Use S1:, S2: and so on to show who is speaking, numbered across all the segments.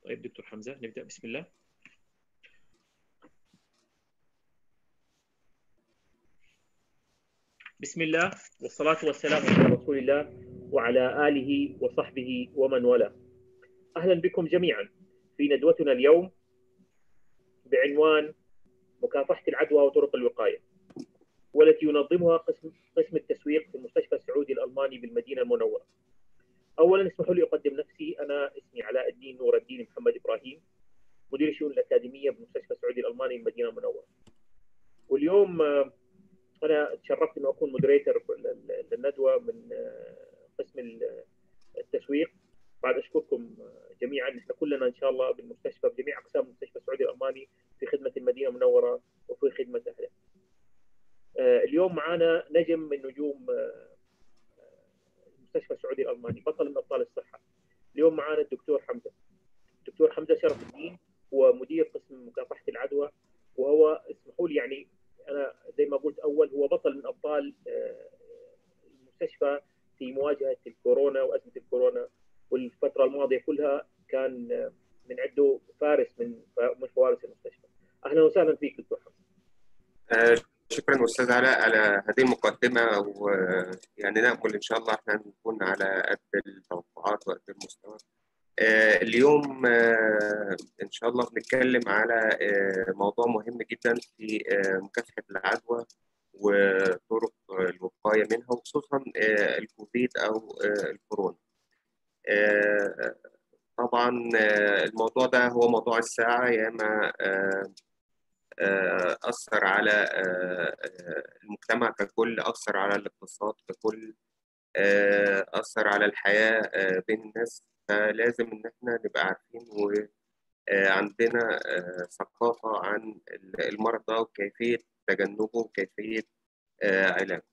S1: طيب دكتور حمزه نبدا بسم الله بسم الله والصلاة والسلام على رسول الله وعلى آله وصحبه ومن والاه أهلا بكم جميعا في ندوتنا اليوم بعنوان مكافحة العدوى وطرق الوقاية والتي ينظمها قسم قسم التسويق في المستشفى السعودي الألماني بالمدينة المنورة اولا اسمحوا لي اقدم نفسي انا اسمي علاء الدين نور الدين محمد ابراهيم مدير الشؤون الاكاديميه بمستشفى السعودي الالماني المدينه المنوره واليوم انا تشرفت انه اكون مودريتر للندوه من قسم التسويق بعد اشكركم جميعا احنا كلنا ان شاء الله بالمستشفى بجميع اقسام المستشفى السعودي الالماني في خدمه المدينه المنوره وفي خدمه اهلها. اليوم معنا نجم من نجوم المستشفى السعودي الالماني بطل من ابطال الصحه اليوم معنا الدكتور حمزه الدكتور حمزه شرف الدين هو مدير قسم مكافحه العدوى وهو اسمحوا لي يعني انا زي ما قلت اول هو بطل من ابطال المستشفى في مواجهه الكورونا وازمه الكورونا والفتره الماضيه كلها كان من عنده فارس من من فوارس المستشفى اهلا وسهلا فيك دكتور
S2: حمزه شكرا استاذ علاء على هذه المقدمه ويعني نامل ان شاء الله احنا نكون على قد التوقعات وقد المستوى اليوم ان شاء الله بنتكلم على موضوع مهم جدا في مكافحه العدوى وطرق الوقايه منها وخصوصا الكوفيد او الكورونا طبعا الموضوع ده هو موضوع الساعه ياما أثر على المجتمع ككل أثر على الاقتصاد ككل أثر على الحياة بين الناس فلازم إن إحنا نبقى عارفين وعندنا ثقافة عن المرضى وكيفية تجنبه وكيفية علاجه.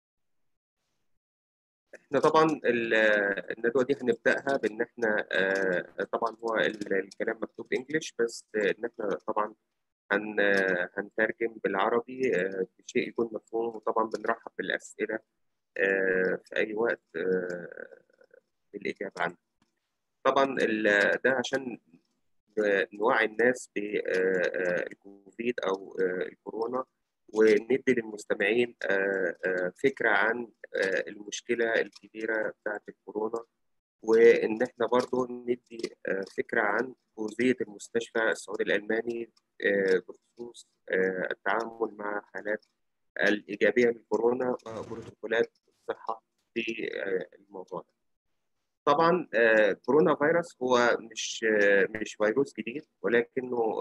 S2: احنا طبعا الندوه دي هنبداها بان احنا طبعا هو الكلام مكتوب انجلش بس ان احنا طبعا هن هنترجم بالعربي بشيء يكون مفهوم وطبعا بنرحب بالأسئلة في أي وقت بالإجابة عنها. طبعا ده عشان نوعي الناس بالكوفيد أو الكورونا وندي للمستمعين فكرة عن المشكلة الكبيرة بتاعت الكورونا وإن إحنا برضو ندي فكرة عن جزئية المستشفى السعودي الألماني بخصوص التعامل مع حالات الإيجابية للكورونا وبروتوكولات الصحة في الموضوع ده. طبعا كورونا فيروس هو مش مش فيروس جديد ولكنه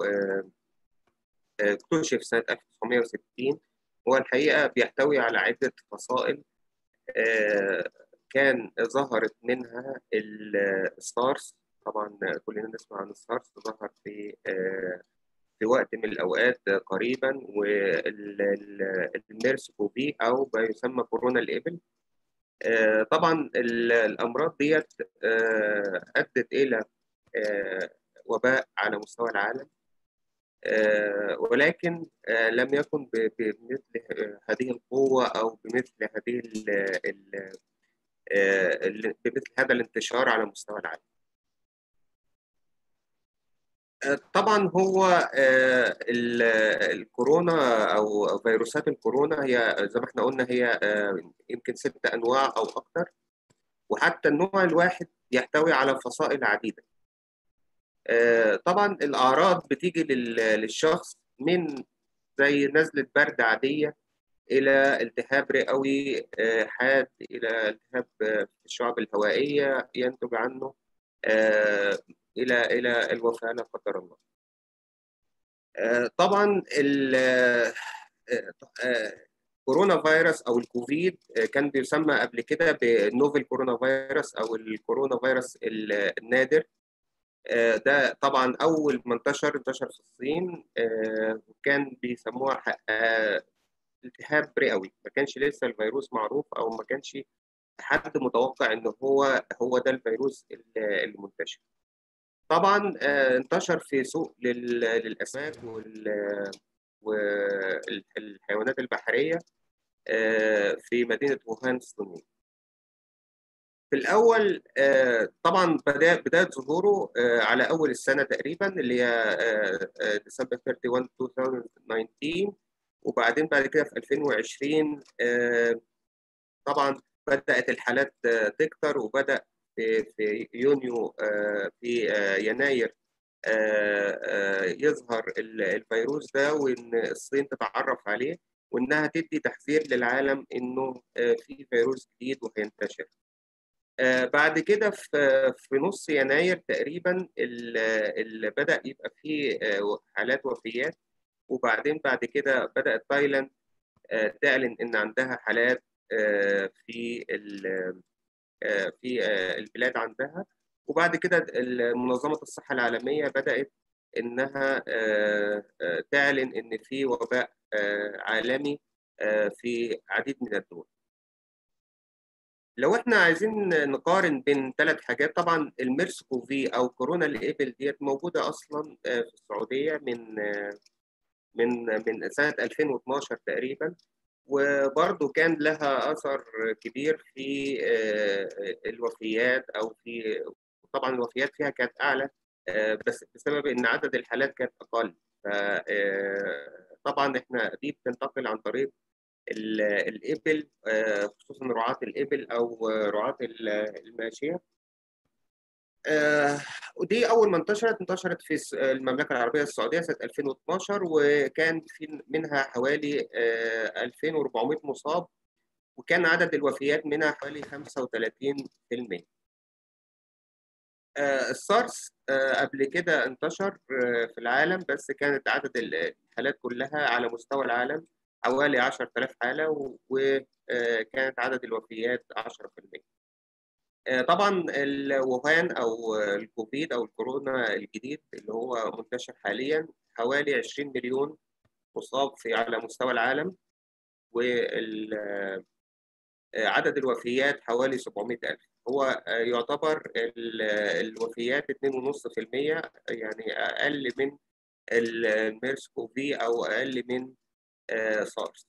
S2: اكتشف سنة 1960 هو الحقيقة بيحتوي على عدة فصائل كان ظهرت منها السارس طبعا كلنا نسمع عن السارس ظهر في في وقت من الاوقات قريبا والميرس كوفي او ما يسمى كورونا الابل طبعا الامراض ديت ادت الى وباء على مستوى العالم ولكن لم يكن بمثل هذه القوه او بمثل هذه بمثل هذا الانتشار على مستوى العالم طبعا هو الكورونا او فيروسات الكورونا هي زي ما احنا قلنا هي يمكن ست انواع او اكثر وحتى النوع الواحد يحتوي على فصائل عديده طبعا الاعراض بتيجي للشخص من زي نزله برد عاديه الى التهاب رئوي حاد الى التهاب في الشعب الهوائيه ينتج عنه الى الى الوفاه لا قدر الله. طبعا كورونا فيروس او الكوفيد كان بيسمى قبل كده بالنوفل كورونا فيروس او الكورونا فيروس النادر ده طبعا اول ما انتشر انتشر في الصين وكان بيسموها التهاب رئوي ما كانش لسه الفيروس معروف او ما كانش حد متوقع ان هو هو ده الفيروس المنتشر طبعا انتشر في سوق للاسماك والحيوانات البحريه في مدينه ووهان الصينيه في الاول طبعا بدا بدايه ظهوره على اول السنه تقريبا اللي هي ديسمبر 31 2019 وبعدين بعد كده في 2020 طبعا بدات الحالات تكتر وبدا في في يونيو في يناير يظهر الفيروس ده وان الصين تتعرف عليه وانها تدي تحذير للعالم انه في فيروس جديد وهينتشر. بعد كده في في نص يناير تقريبا اللي بدا يبقى فيه حالات وفيات وبعدين بعد كده بدات تايلاند تعلن ان عندها حالات في في البلاد عندها وبعد كده منظمه الصحه العالميه بدات انها تعلن ان في وباء عالمي في عديد من الدول لو احنا عايزين نقارن بين ثلاث حاجات طبعا الميرس كوفي او كورونا الايبل ديت موجوده اصلا في السعوديه من من من سنه 2012 تقريبا وبرضه كان لها اثر كبير في الوفيات او في طبعا الوفيات فيها كانت اعلى بس بسبب ان عدد الحالات كانت اقل طبعا احنا دي بتنتقل عن طريق الإبل خصوصا رعاة الإبل أو رعاة الماشية ودي أول ما انتشرت انتشرت في المملكة العربية السعودية سنة 2012 وكان في منها حوالي 2400 مصاب وكان عدد الوفيات منها حوالي 35% السارس قبل كده انتشر في العالم بس كانت عدد الحالات كلها على مستوى العالم حوالي 10000 حالة وكانت عدد الوفيات 10%. طبعا الوهان أو الكوفيد أو الكورونا الجديد اللي هو منتشر حاليا حوالي 20 مليون مصاب في على مستوى العالم وعدد الوفيات حوالي 700 ألف هو يعتبر الوفيات 2.5% يعني أقل من الميرس كوفي أو أقل من سارس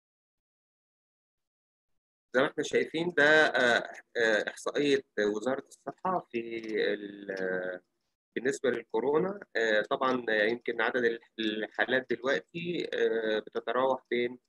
S2: زي ما احنا شايفين ده احصائيه وزاره الصحه في بالنسبه للكورونا طبعا يمكن عدد الحالات دلوقتي بتتراوح بين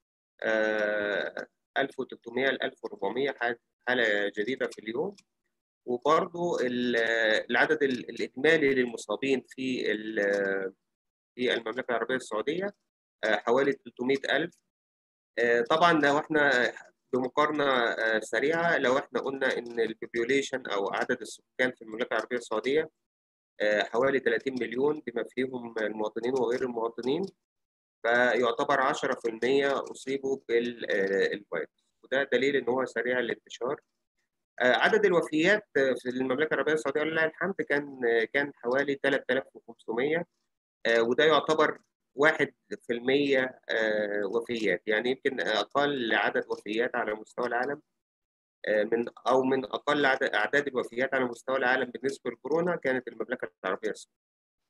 S2: 1300 ل 1400 حاله جديده في اليوم وبرضو العدد الاجمالي للمصابين في في المملكه العربيه السعوديه حوالي 300 ألف طبعا لو احنا بمقارنة سريعة لو احنا قلنا إن البوبيوليشن أو عدد السكان في المملكة العربية السعودية حوالي 30 مليون بما فيهم المواطنين وغير المواطنين فيعتبر 10% أصيبوا بالفيروس وده دليل إن هو سريع الانتشار عدد الوفيات في المملكة العربية السعودية ولله الحمد كان كان حوالي 3500 وده يعتبر واحد في المية وفيات يعني يمكن أقل عدد وفيات على مستوى العالم من أو من أقل أعداد الوفيات على مستوى العالم بالنسبة للكورونا كانت المملكة العربية السعودية.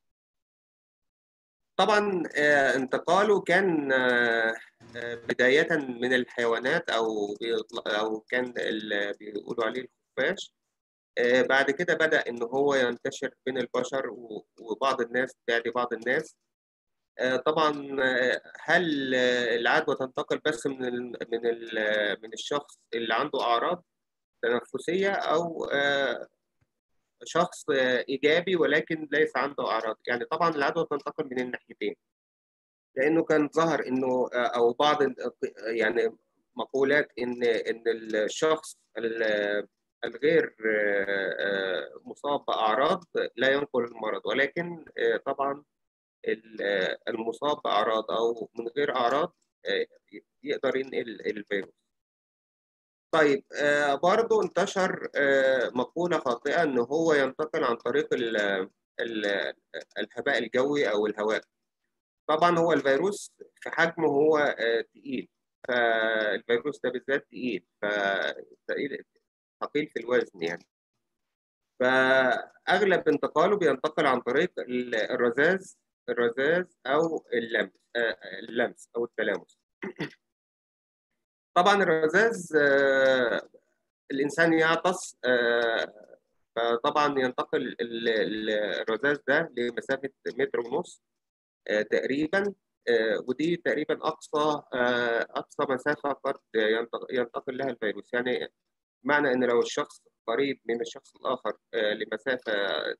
S2: طبعا انتقاله كان بداية من الحيوانات أو أو كان بيقولوا عليه الخفاش بعد كده بدأ إن هو ينتشر بين البشر وبعض الناس تعدي بعض الناس طبعا هل العدوى تنتقل بس من ال من ال من الشخص اللي عنده اعراض تنفسيه او شخص ايجابي ولكن ليس عنده اعراض يعني طبعا العدوى تنتقل من الناحيتين لانه كان ظهر انه او بعض يعني مقولات ان ان الشخص الغير مصاب باعراض لا ينقل المرض ولكن طبعا المصاب بأعراض أو من غير أعراض يقدر ينقل الفيروس. طيب برضه انتشر مقولة خاطئة إن هو ينتقل عن طريق ال ال الهباء الجوي أو الهواء. طبعا هو الفيروس في حجمه هو تقيل فالفيروس ده بالذات تقيل فتقيل ثقيل في الوزن يعني. فأغلب انتقاله بينتقل عن طريق الرذاذ الرذاذ او اللمس اللمس او التلامس طبعا الرذاذ الانسان يعطس فطبعا ينتقل الرذاذ ده لمسافه متر ونص تقريبا ودي تقريبا اقصى اقصى مسافه قد ينتقل لها الفيروس يعني معنى ان لو الشخص قريب من الشخص الاخر لمسافه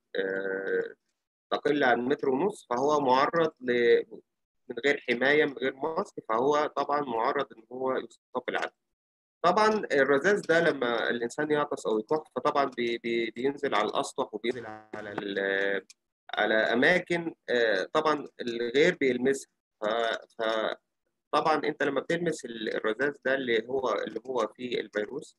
S2: تقل عن متر ونص فهو معرض ل من غير حمايه من غير ماسك فهو طبعا معرض ان هو يصاب بالعدوى. طبعا الرذاذ ده لما الانسان يعطس او يكح فطبعا بي بي بينزل على الاسطح وبينزل على على اماكن طبعا الغير بيلمسها فطبعا انت لما بتلمس الرذاذ ده اللي هو اللي هو فيه الفيروس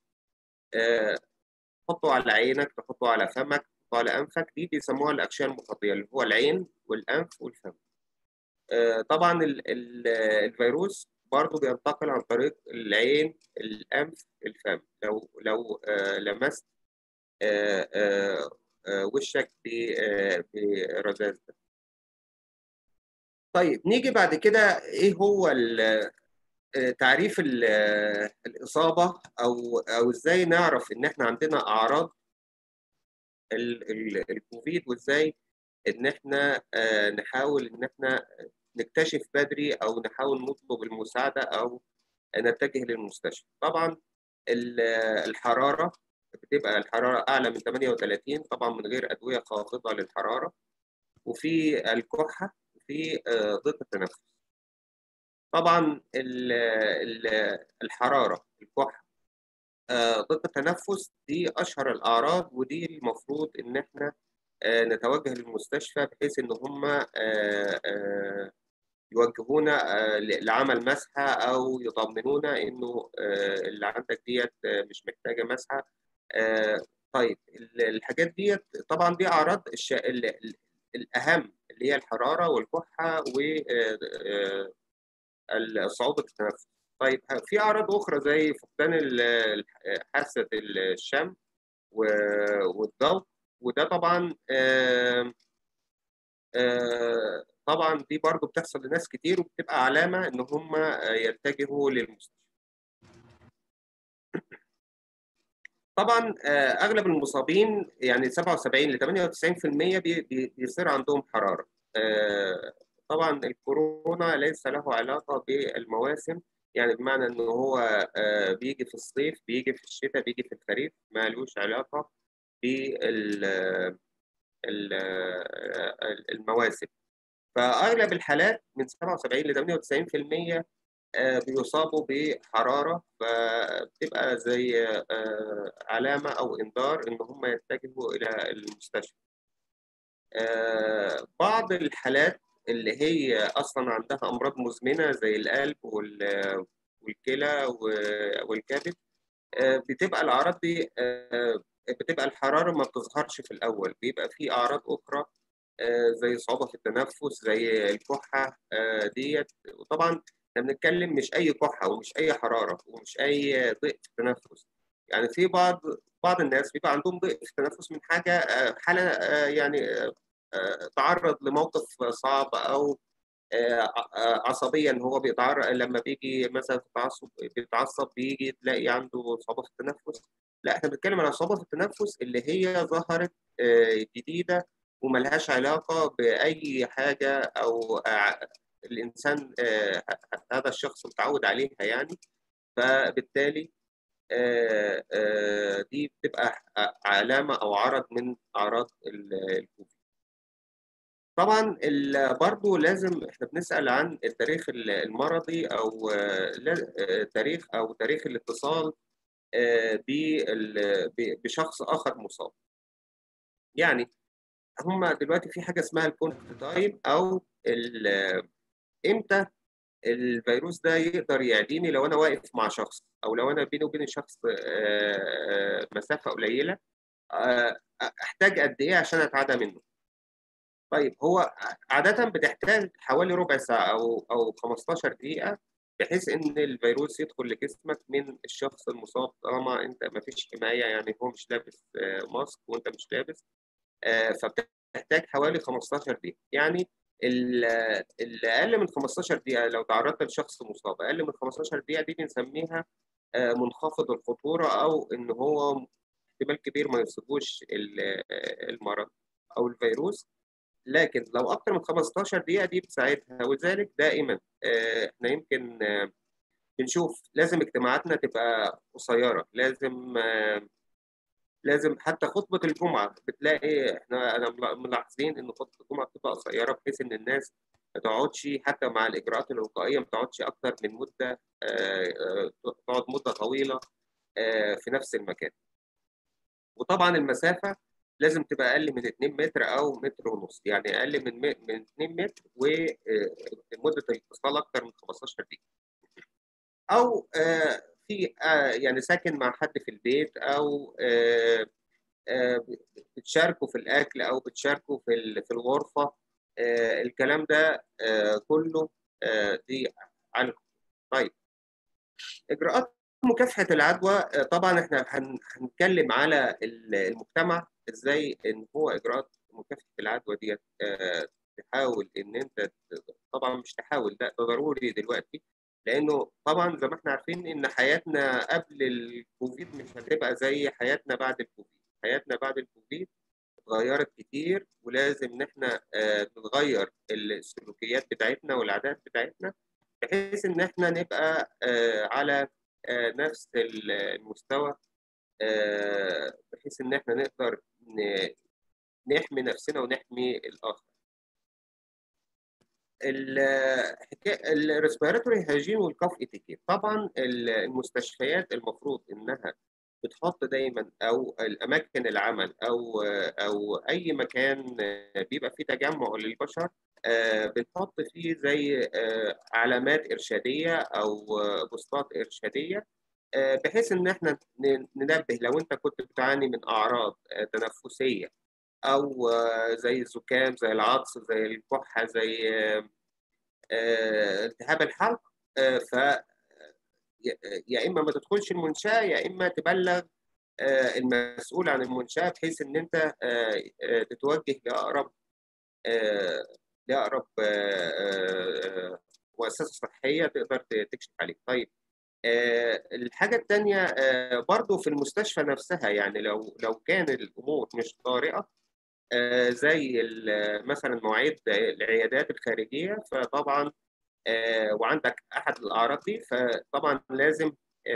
S2: تحطه على عينك تحطه على فمك تحطه على انفك دي بيسموها الاغشيه المخاطيه اللي هو العين والانف والفم طبعا الفيروس برضه بينتقل عن طريق العين الانف الفم لو لو لمست وشك برذاذ ده طيب نيجي بعد كده ايه هو تعريف الاصابه او او ازاي نعرف ان احنا عندنا اعراض الكوفيد وازاي ان احنا نحاول ان احنا نكتشف بدري او نحاول نطلب المساعده او نتجه للمستشفى طبعا الحراره بتبقى الحراره اعلى من 38 طبعا من غير ادويه خافضه للحراره وفي الكحه وفي ضيق التنفس طبعا الحراره الكحه ضيق التنفس دي اشهر الاعراض ودي المفروض ان احنا نتوجه للمستشفى بحيث ان هم يوجهونا لعمل مسحه او يطمنونا انه اللي عندك ديت مش محتاجه مسحه طيب الحاجات ديت طبعا دي اعراض الش... الاهم اللي هي الحراره والكحه وصعوبه التنفس طيب في اعراض اخرى زي فقدان حاسه الشم والضغط وده طبعا آآ آآ طبعا دي برضو بتحصل لناس كتير وبتبقى علامه ان هم يتجهوا للمستشفى طبعا اغلب المصابين يعني 77 ل 98% بيصير عندهم حراره طبعا الكورونا ليس له علاقه بالمواسم يعني بمعنى ان هو بيجي في الصيف بيجي في الشتاء بيجي في الخريف ما لوش علاقه بالمواسم فاغلب الحالات من 77 ل 98% بيصابوا بحراره فبتبقى زي علامه او انذار ان هم يتجهوا الى المستشفى. بعض الحالات اللي هي اصلا عندها امراض مزمنه زي القلب والكلى والكبد بتبقى الاعراض دي بتبقى الحراره ما بتظهرش في الاول بيبقى في اعراض اخرى زي صعوبه في التنفس زي الكحه ديت وطبعا احنا بنتكلم مش اي كحه ومش اي حراره ومش اي ضيق في التنفس يعني في بعض بعض الناس بيبقى عندهم ضيق في التنفس من حاجه حاله يعني تعرض لموقف صعب او عصبيا هو بيتعرض لما بيجي مثلا في تعصب بيتعصب بيجي تلاقي عنده صعوبه في التنفس لا احنا بنتكلم على صعوبه في التنفس اللي هي ظهرت جديده وملهاش علاقه باي حاجه او الانسان هذا الشخص متعود عليها يعني فبالتالي دي بتبقى علامه او عرض من اعراض الكوفيد طبعا برضه لازم احنا بنسال عن التاريخ المرضي او تاريخ او تاريخ الاتصال بشخص اخر مصاب يعني هم دلوقتي في حاجه اسمها الكونتاكت تايم او امتى الفيروس ده يقدر يعديني لو انا واقف مع شخص او لو انا بيني وبين الشخص مسافه قليله احتاج قد ايه عشان اتعدى منه طيب هو عاده بتحتاج حوالي ربع ساعه او او 15 دقيقه بحيث ان الفيروس يدخل لجسمك من الشخص المصاب طالما انت ما فيش حمايه يعني هو مش لابس ماسك وانت مش لابس فبتحتاج حوالي 15 دقيقه يعني الاقل من 15 دقيقه لو تعرضت لشخص مصاب اقل من 15 دقيقه دي بنسميها منخفض الخطوره او ان هو احتمال كبير ما يصيبوش المرض او الفيروس لكن لو اكثر من 15 دقيقه دي بتساعدها ولذلك دائما احنا يمكن بنشوف لازم اجتماعاتنا تبقى قصيره لازم لازم حتى خطبه الجمعه بتلاقي احنا انا ملاحظين ان خطبه الجمعه بتبقى قصيره بحيث ان الناس ما تقعدش حتى مع الاجراءات الوقائيه ما تقعدش اكتر من مده تقعد مده طويله في نفس المكان وطبعا المسافه لازم تبقى اقل من 2 متر او متر ونص يعني اقل من من 2 متر ومده الاتصال اكتر من 15 دقيقه او في يعني ساكن مع حد في البيت او بتشاركوا في الاكل او بتشاركوا في في الغرفه الكلام ده كله دي عن طيب اجراءات مكافحه العدوى طبعا احنا هنتكلم على المجتمع ازاي ان هو اجراءات مكافحه العدوى ديت تحاول ان انت طبعا مش تحاول لا ده ضروري دلوقتي لانه طبعا زي ما احنا عارفين ان حياتنا قبل الكوفيد مش هتبقى زي حياتنا بعد الكوفيد حياتنا بعد الكوفيد اتغيرت كتير ولازم ان احنا نغير السلوكيات بتاعتنا والعادات بتاعتنا بحيث ان احنا نبقى على نفس المستوى بحيث ان احنا نقدر نحمي نفسنا ونحمي الاخر الريسبيراتوري هايجين والكاف اتيكيت طبعا المستشفيات المفروض انها بتحط دايما او الاماكن العمل او او اي مكان بيبقى فيه تجمع للبشر بنحط فيه زي علامات ارشاديه او بوستات ارشاديه بحيث ان احنا ننبه لو انت كنت بتعاني من اعراض تنفسيه او زي الزكام زي العطس زي الكحه زي التهاب الحلق ف يا اما ما تدخلش المنشاه يا اما تبلغ المسؤول عن المنشاه بحيث ان انت تتوجه لاقرب لاقرب مؤسسه صحيه تقدر تكشف عليك طيب الحاجه الثانيه برضو في المستشفى نفسها يعني لو لو كان الامور مش طارئه زي مثلا مواعيد العيادات الخارجيه فطبعا وعندك احد الاعراض دي فطبعا لازم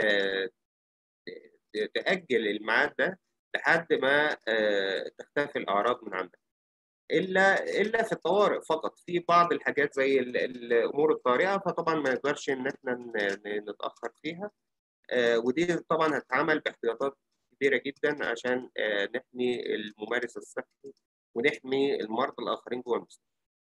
S2: تاجل الميعاد ده لحد ما تختفي الاعراض من عندك الا الا في الطوارئ فقط في بعض الحاجات زي الامور الطارئه فطبعا ما نقدرش ان احنا نتاخر فيها ودي طبعا هتتعمل باحتياطات كبيره جدا عشان نحمي الممارس الصحي ونحمي المرضى الاخرين جوه المستشفى.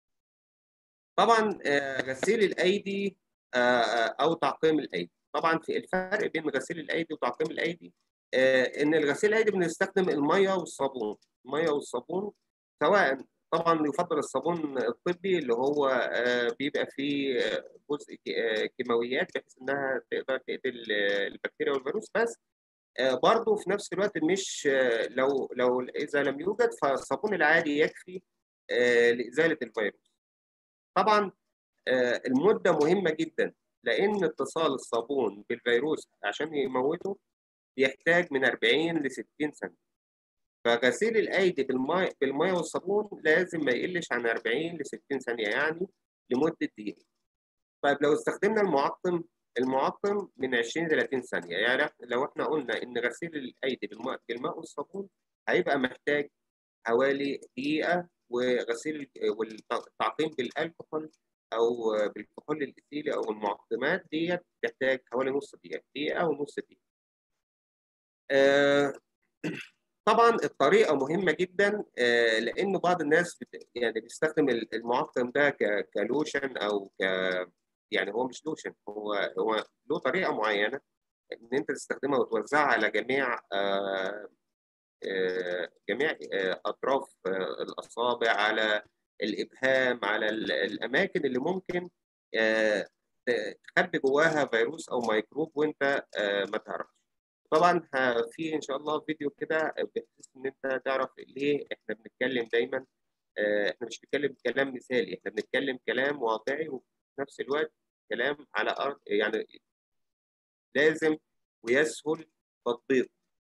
S2: طبعا غسيل الايدي او تعقيم الايدي طبعا في الفرق بين غسيل الايدي وتعقيم الايدي ان الغسيل الايدي بنستخدم الميه والصابون الميه والصابون سواء طبعا يفضل الصابون الطبي اللي هو بيبقى فيه جزء كيماويات بحيث انها تقدر تقتل البكتيريا والفيروس بس برضه في نفس الوقت مش لو لو اذا لم يوجد فالصابون العادي يكفي لازاله الفيروس طبعا المده مهمه جدا لان اتصال الصابون بالفيروس عشان يموته بيحتاج من 40 ل 60 ثانيه فغسيل الايدي بالماء بالميه والصابون لازم ما يقلش عن 40 ل 60 ثانيه يعني لمده دقيقه طيب لو استخدمنا المعقم المعقم من 20 ل 30 ثانيه يعني لو احنا قلنا ان غسيل الايدي بالماء بالماء والصابون هيبقى محتاج حوالي دقيقه وغسيل والتعقيم بالالكحول او بالكحول الايثيلي او المعقمات ديت تحتاج حوالي نص دقيقه دقيقه ونص دقيقه آه طبعا الطريقه مهمه جدا لان بعض الناس يعني بيستخدم المعقم ده كلوشن او ك يعني هو مش لوشن هو هو له طريقه معينه ان انت تستخدمها وتوزعها على جميع جميع اطراف الاصابع على الابهام على الاماكن اللي ممكن تخبي جواها فيروس او ميكروب وانت ما تعرفش طبعا في ان شاء الله فيديو كده بحيث ان انت تعرف ليه احنا بنتكلم دايما احنا مش بنتكلم كلام مثالي احنا بنتكلم كلام واقعي وفي نفس الوقت كلام على ارض يعني لازم ويسهل تطبيقه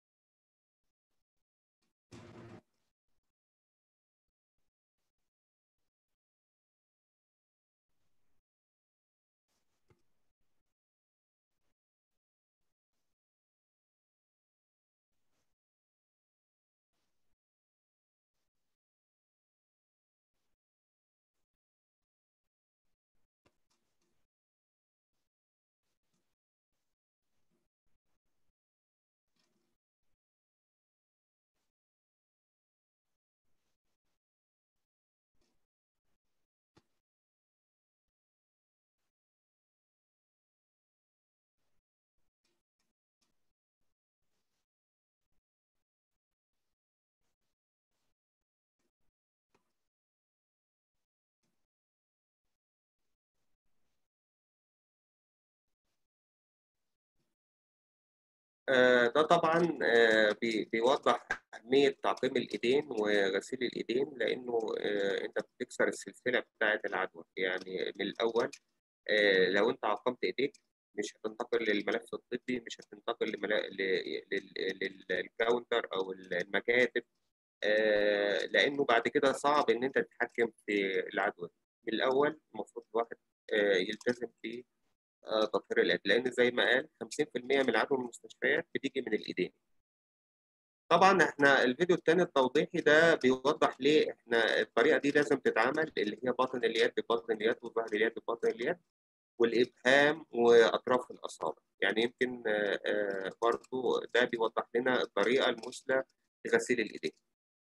S2: ده طبعا بي- بيوضح أهمية تعقيم الإيدين وغسيل الإيدين لأنه أنت بتكسر السلسلة بتاعة العدوى يعني من الأول لو أنت عقمت إيديك مش هتنتقل للملف الطبي مش هتنتقل لملا... ل- لل- للكاونتر أو المكاتب لأنه بعد كده صعب إن أنت تتحكم في العدوى من الأول المفروض الواحد يلتزم في تطهير اليد لان زي ما قال 50% من العدوى من المستشفيات بتيجي من الايدين طبعا احنا الفيديو الثاني التوضيحي ده بيوضح ليه احنا الطريقه دي لازم تتعمل اللي هي باطن اليد بباطن اليد وظهر اليد بباطن اليد والابهام واطراف الاصابع يعني يمكن برضو ده بيوضح لنا الطريقه المثلى لغسيل الايدين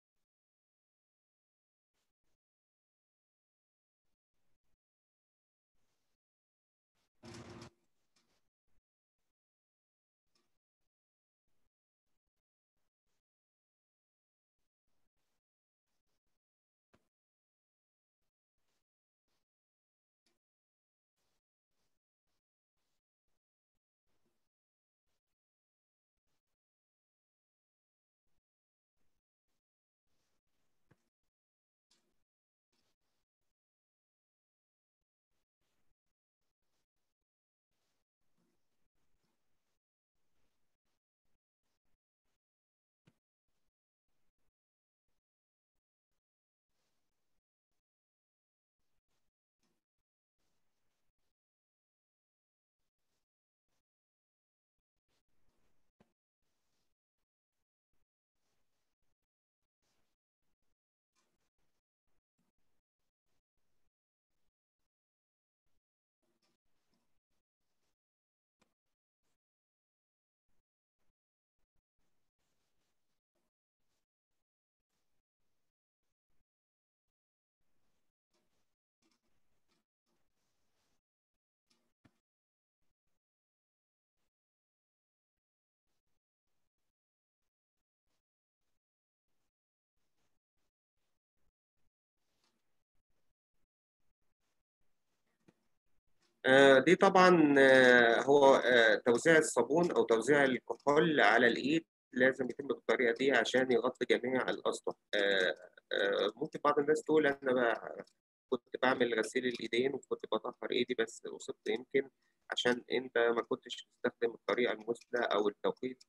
S2: دي طبعا هو توزيع الصابون او توزيع الكحول على الايد لازم يتم بالطريقه دي عشان يغطي جميع الاسطح ممكن بعض الناس تقول انا بقى كنت بعمل غسيل الايدين وكنت بطهر ايدي بس اصبت يمكن عشان انت ما كنتش تستخدم الطريقه المثلى او التوقيت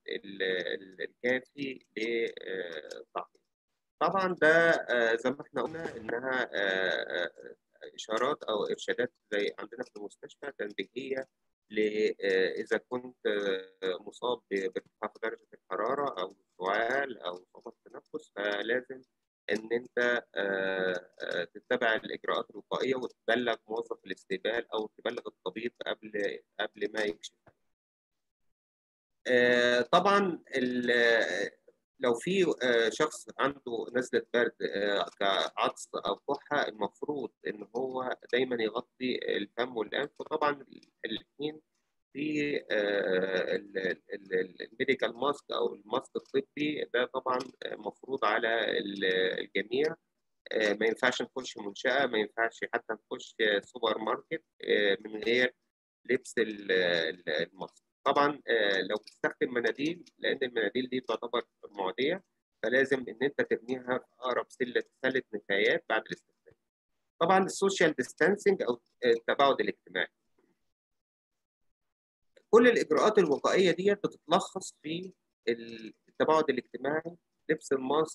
S2: الكافي للتعقيم طبعا ده زي ما احنا قلنا انها اشارات او ارشادات زي عندنا في المستشفى تنبيهيه اذا كنت مصاب بارتفاع في درجه الحراره او سعال او صعوبه التنفس فلازم ان انت تتبع الاجراءات الوقائيه وتبلغ موظف الاستقبال او تبلغ الطبيب قبل قبل ما يكشف طبعا لو في شخص عنده نزلة برد كعطس أو كحة المفروض إن هو دايما يغطي الفم والأنف وطبعا الاثنين في الميديكال ماسك أو الماسك الطبي ده طبعا مفروض على الجميع ما ينفعش نخش منشأة ما ينفعش حتى نخش سوبر ماركت من غير لبس الماسك طبعا لو بتستخدم مناديل لان المناديل دي تعتبر معديه فلازم ان انت ترميها في اقرب سله سله نفايات بعد الاستخدام. طبعا السوشيال ديستانسنج او التباعد الاجتماعي. كل الاجراءات الوقائيه ديت بتتلخص في التباعد الاجتماعي لبس الماسك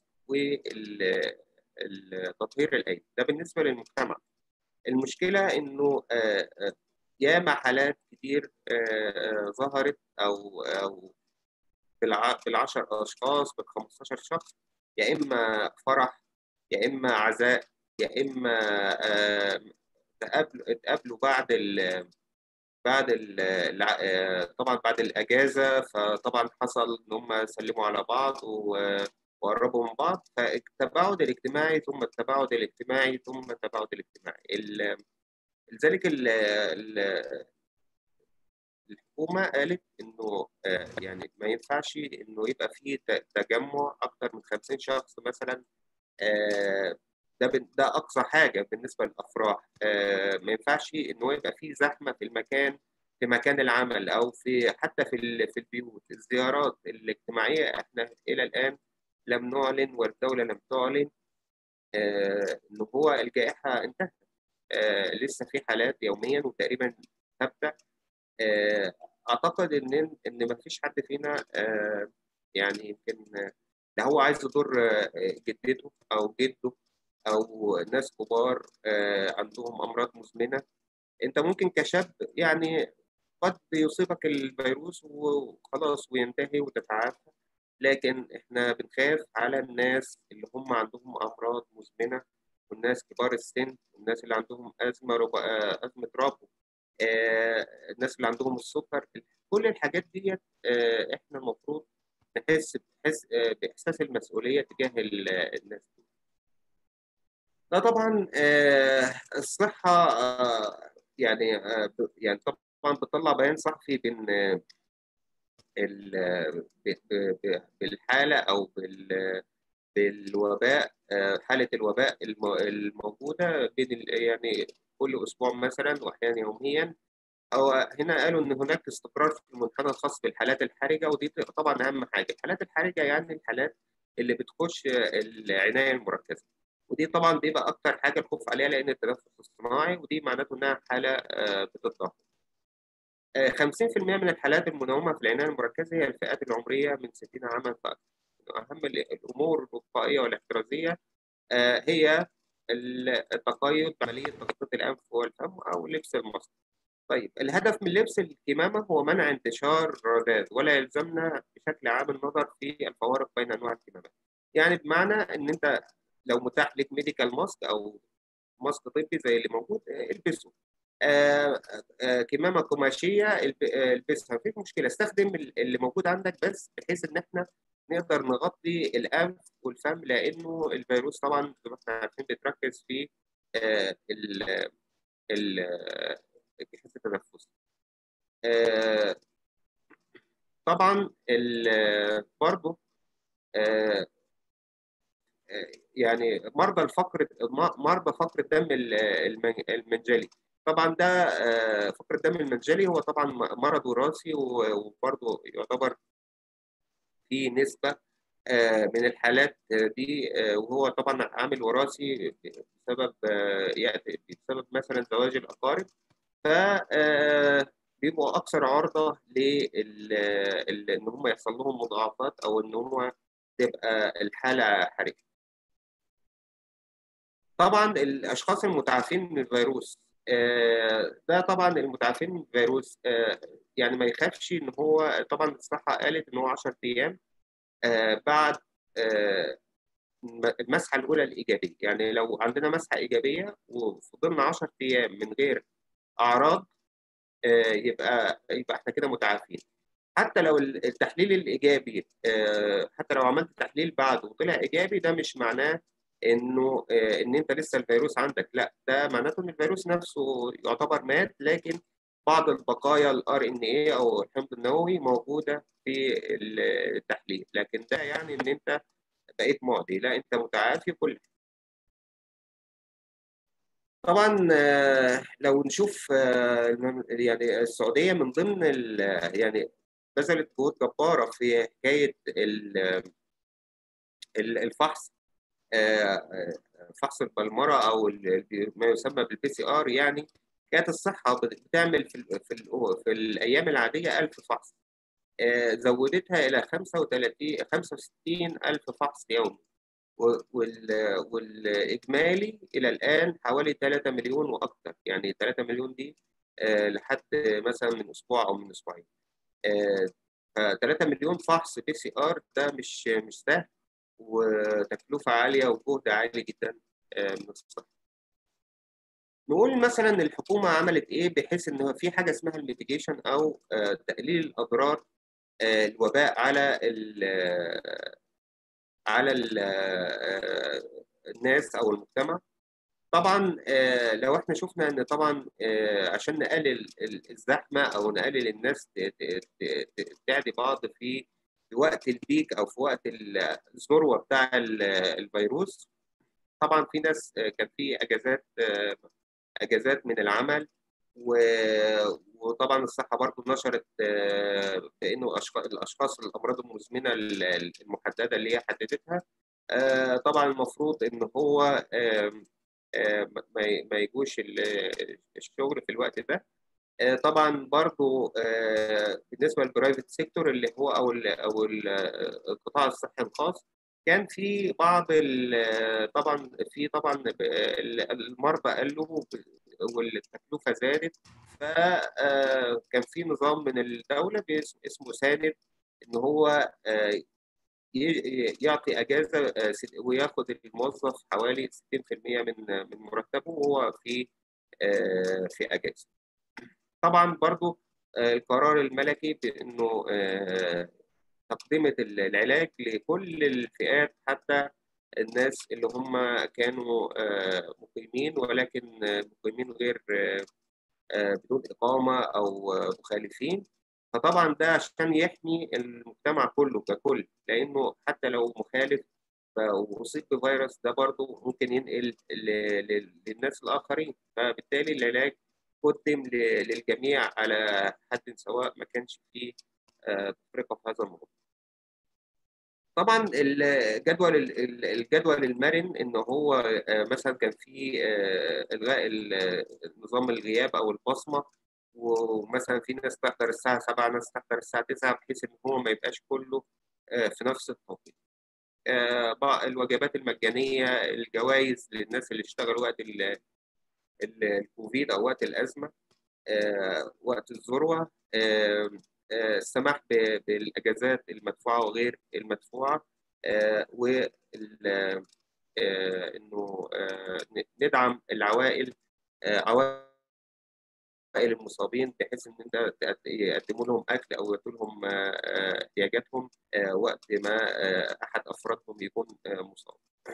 S2: والتطهير الايدي ده بالنسبه للمجتمع المشكله انه ياما حالات كتير ظهرت او او بالعشر اشخاص بال 15 شخص يا اما فرح يا اما عزاء يا اما تقابلوا اتقابلوا بعد ال بعد ال طبعا بعد الاجازه فطبعا حصل ان هم سلموا على بعض وقربوا من بعض فالتباعد الاجتماعي ثم التباعد الاجتماعي ثم التباعد الاجتماعي لذلك الحكومه قالت انه يعني ما ينفعش انه يبقى في تجمع اكثر من 50 شخص مثلا ده ده اقصى حاجه بالنسبه للافراح ما ينفعش انه يبقى في زحمه في المكان في مكان العمل او في حتى في في البيوت الزيارات الاجتماعيه احنا الى الان لم نعلن والدوله لم تعلن ان هو الجائحه انتهت لسه في حالات يوميا وتقريبا ثابته اعتقد ان ان ما فيش حد فينا يعني يمكن ده هو عايز يضر جدته او جده او ناس كبار عندهم امراض مزمنه انت ممكن كشاب يعني قد يصيبك الفيروس وخلاص وينتهي وتتعافى لكن احنا بنخاف على الناس اللي هم عندهم امراض مزمنه والناس كبار السن والناس اللي عندهم ازمه ربا ازمه ربو آه، الناس اللي عندهم السكر كل الحاجات ديت آه، احنا المفروض نحس بحس آه، باحساس المسؤوليه تجاه الناس دي. ده طبعا الصحه يعني يعني طبعا بتطلع بيان صحفي بين بالحاله او بال بالوباء حاله الوباء الموجوده بين يعني كل اسبوع مثلا واحيانا يوميا او هنا قالوا ان هناك استقرار في المنحنى الخاص بالحالات الحرجه ودي طبعا اهم حاجه الحالات الحرجه يعني الحالات اللي بتخش العنايه المركزه ودي طبعا بيبقى اكتر حاجه الخوف عليها لان التنفس الصناعي ودي معناته انها حاله بتتدهور 50% من الحالات المنومه في العنايه المركزه هي الفئات العمريه من 60 عاما فاكثر اهم الامور الوقائيه والاحترازيه هي التقيد بعمليه تغطيه الانف والفم او لبس الماسك. طيب الهدف من لبس الكمامه هو منع انتشار الرذاذ ولا يلزمنا بشكل عام النظر في الفوارق بين انواع الكمامات. يعني بمعنى ان انت لو متاح لك ميديكال ماسك او ماسك طبي زي اللي موجود البسه. آه آه كمامه قماشيه البسها مفيش مشكله استخدم اللي موجود عندك بس بحيث ان احنا نقدر نغطي الانف والفم لانه الفيروس طبعا زي ما احنا عارفين بيتركز في آه ال ال الجهاز التنفسي. آه طبعا برضه آه يعني مرضى الفقر مرضى فقر الدم المنجلي طبعا ده فقر الدم المنجلي هو طبعا مرض وراثي وبرضه يعتبر في نسبة من الحالات دي وهو طبعا عامل وراثي بسبب يأتي بسبب مثلا زواج الأقارب ف بيبقوا أكثر عرضة لل إن هم يحصل لهم مضاعفات أو إن هو تبقى الحالة حرجة. طبعا الأشخاص المتعافين من الفيروس ده طبعا المتعافين من الفيروس يعني ما يخافش ان هو طبعا الصحه قالت ان هو 10 ايام بعد المسحه الاولى الايجابيه يعني لو عندنا مسحه ايجابيه وفضلنا 10 ايام من غير اعراض يبقى يبقى احنا كده متعافين حتى لو التحليل الايجابي حتى لو عملت تحليل بعده وطلع ايجابي ده مش معناه انه ان انت لسه الفيروس عندك لا ده معناته ان الفيروس نفسه يعتبر مات لكن بعض البقايا الار ان اي او الحمض النووي موجوده في التحليل لكن ده يعني ان انت بقيت معدي لا انت متعافي كل طبعا لو نشوف يعني السعوديه من ضمن يعني بذلت جهود جباره في حكايه الفحص فحص البلمره او ما يسمى بالبي سي ار يعني كانت الصحه بتعمل في في, في الايام العاديه 1000 فحص زودتها الى 35 65 الف فحص يومي والاجمالي الى الان حوالي 3 مليون واكثر يعني 3 مليون دي لحد مثلا من اسبوع او من اسبوعين ف 3 مليون فحص بي سي ار ده مش مش سهل وتكلفه عاليه وجهد عالي جدا من الصحه نقول مثلا الحكومه عملت ايه بحيث ان في حاجه اسمها الميتيجيشن او تقليل الاضرار الوباء على ال على ال الناس او المجتمع طبعا لو احنا شفنا ان طبعا عشان نقلل الزحمه او نقلل الناس تعدي بعض في في وقت البيك او في وقت الذروه بتاع الفيروس طبعا في ناس كان في اجازات اجازات من العمل وطبعا الصحه برضو نشرت بانه الاشخاص الامراض المزمنه المحدده اللي هي حددتها طبعا المفروض ان هو ما يجوش الشغل في الوقت ده طبعا برضو بالنسبه للبرايفت سيكتور اللي هو او ال او القطاع الصحي الخاص كان في بعض طبعا في طبعا المرضى قالوا والتكلفه زادت فكان في نظام من الدوله اسمه ساند ان هو يعطي اجازه وياخد الموظف حوالي 60% من من مرتبه وهو في في اجازه. طبعا برضو القرار الملكي بانه تقدمه العلاج لكل الفئات حتى الناس اللي هم كانوا مقيمين ولكن مقيمين غير بدون إقامة أو مخالفين فطبعا ده عشان يحمي المجتمع كله ككل لأنه حتى لو مخالف وأصيب بفيروس ده برضه ممكن ينقل للناس الآخرين فبالتالي العلاج قدم للجميع على حد سواء ما كانش فيه تفرقة في هذا الموضوع. طبعا الجدول الجدول المرن ان هو مثلا كان في الغاء نظام الغياب او البصمه ومثلا في ناس تحضر الساعه 7 ناس تحضر الساعه 9 بحيث ان هو ما يبقاش كله في نفس التوقيت الوجبات المجانيه الجوائز للناس اللي اشتغلوا وقت الكوفيد او وقت الازمه وقت الذروه السماح بالاجازات المدفوعه وغير المدفوعه و انه ندعم العوائل عوائل المصابين بحيث ان انت يقدموا لهم اكل او يعطوا لهم احتياجاتهم وقت ما احد افرادهم يكون مصاب.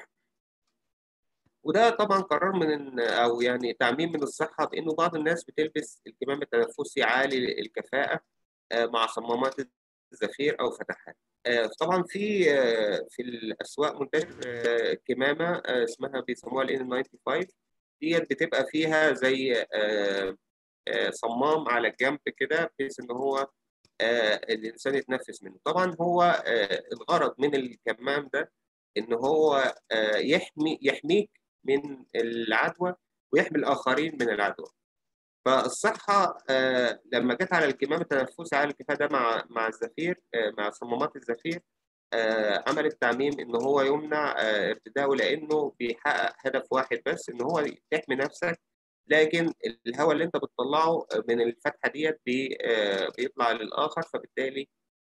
S2: وده طبعا قرار من او يعني تعميم من الصحه بانه بعض الناس بتلبس الكمام التنفسي عالي الكفاءه مع صمامات الزفير او فتحات طبعا في في الاسواق منتشر كمامه اسمها بيسموها ال 95 ديت بتبقى فيها زي صمام على الجنب كده بحيث ان هو الانسان يتنفس منه طبعا هو الغرض من الكمام ده ان هو يحمي يحميك من العدوى ويحمي الاخرين من العدوى فالصحة آه لما جت على الكمام التنفسي على الكفاءة ده مع مع الزفير آه مع صمامات الزفير آه عملت تعميم إن هو يمنع ارتداؤه لأنه بيحقق هدف واحد بس إن هو تحمي نفسك لكن الهواء اللي أنت بتطلعه من الفتحة ديت بي بيطلع للآخر فبالتالي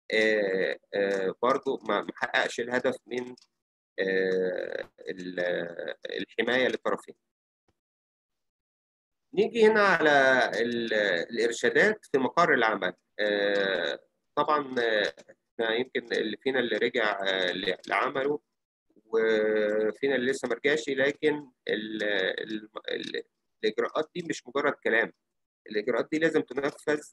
S2: برضه ما حققش الهدف من الحماية للطرفين. نيجي هنا على الارشادات في مقر العمل طبعا احنا يمكن اللي فينا اللي رجع لعمله وفينا اللي لسه ما رجعش لكن ال ال ال الاجراءات دي مش مجرد كلام الاجراءات دي لازم تنفذ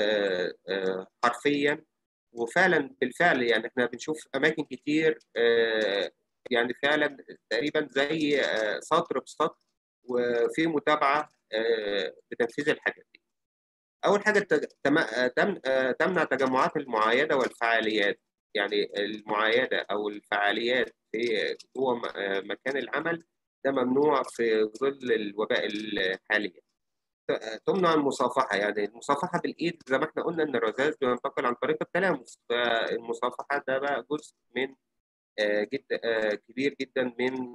S2: حرفيا وفعلا بالفعل يعني احنا بنشوف اماكن كتير يعني فعلا تقريبا زي سطر بسطر وفي متابعه بتنفيذ الحاجات دي. أول حاجة تمنع تجمعات المعايدة والفعاليات، يعني المعايدة أو الفعاليات في جوه مكان العمل ده ممنوع في ظل الوباء الحالي. تمنع المصافحه يعني المصافحه بالايد زي ما احنا قلنا ان الرذاذ بينتقل عن طريق التلامس فالمصافحه ده بقى جزء من جد كبير جدا من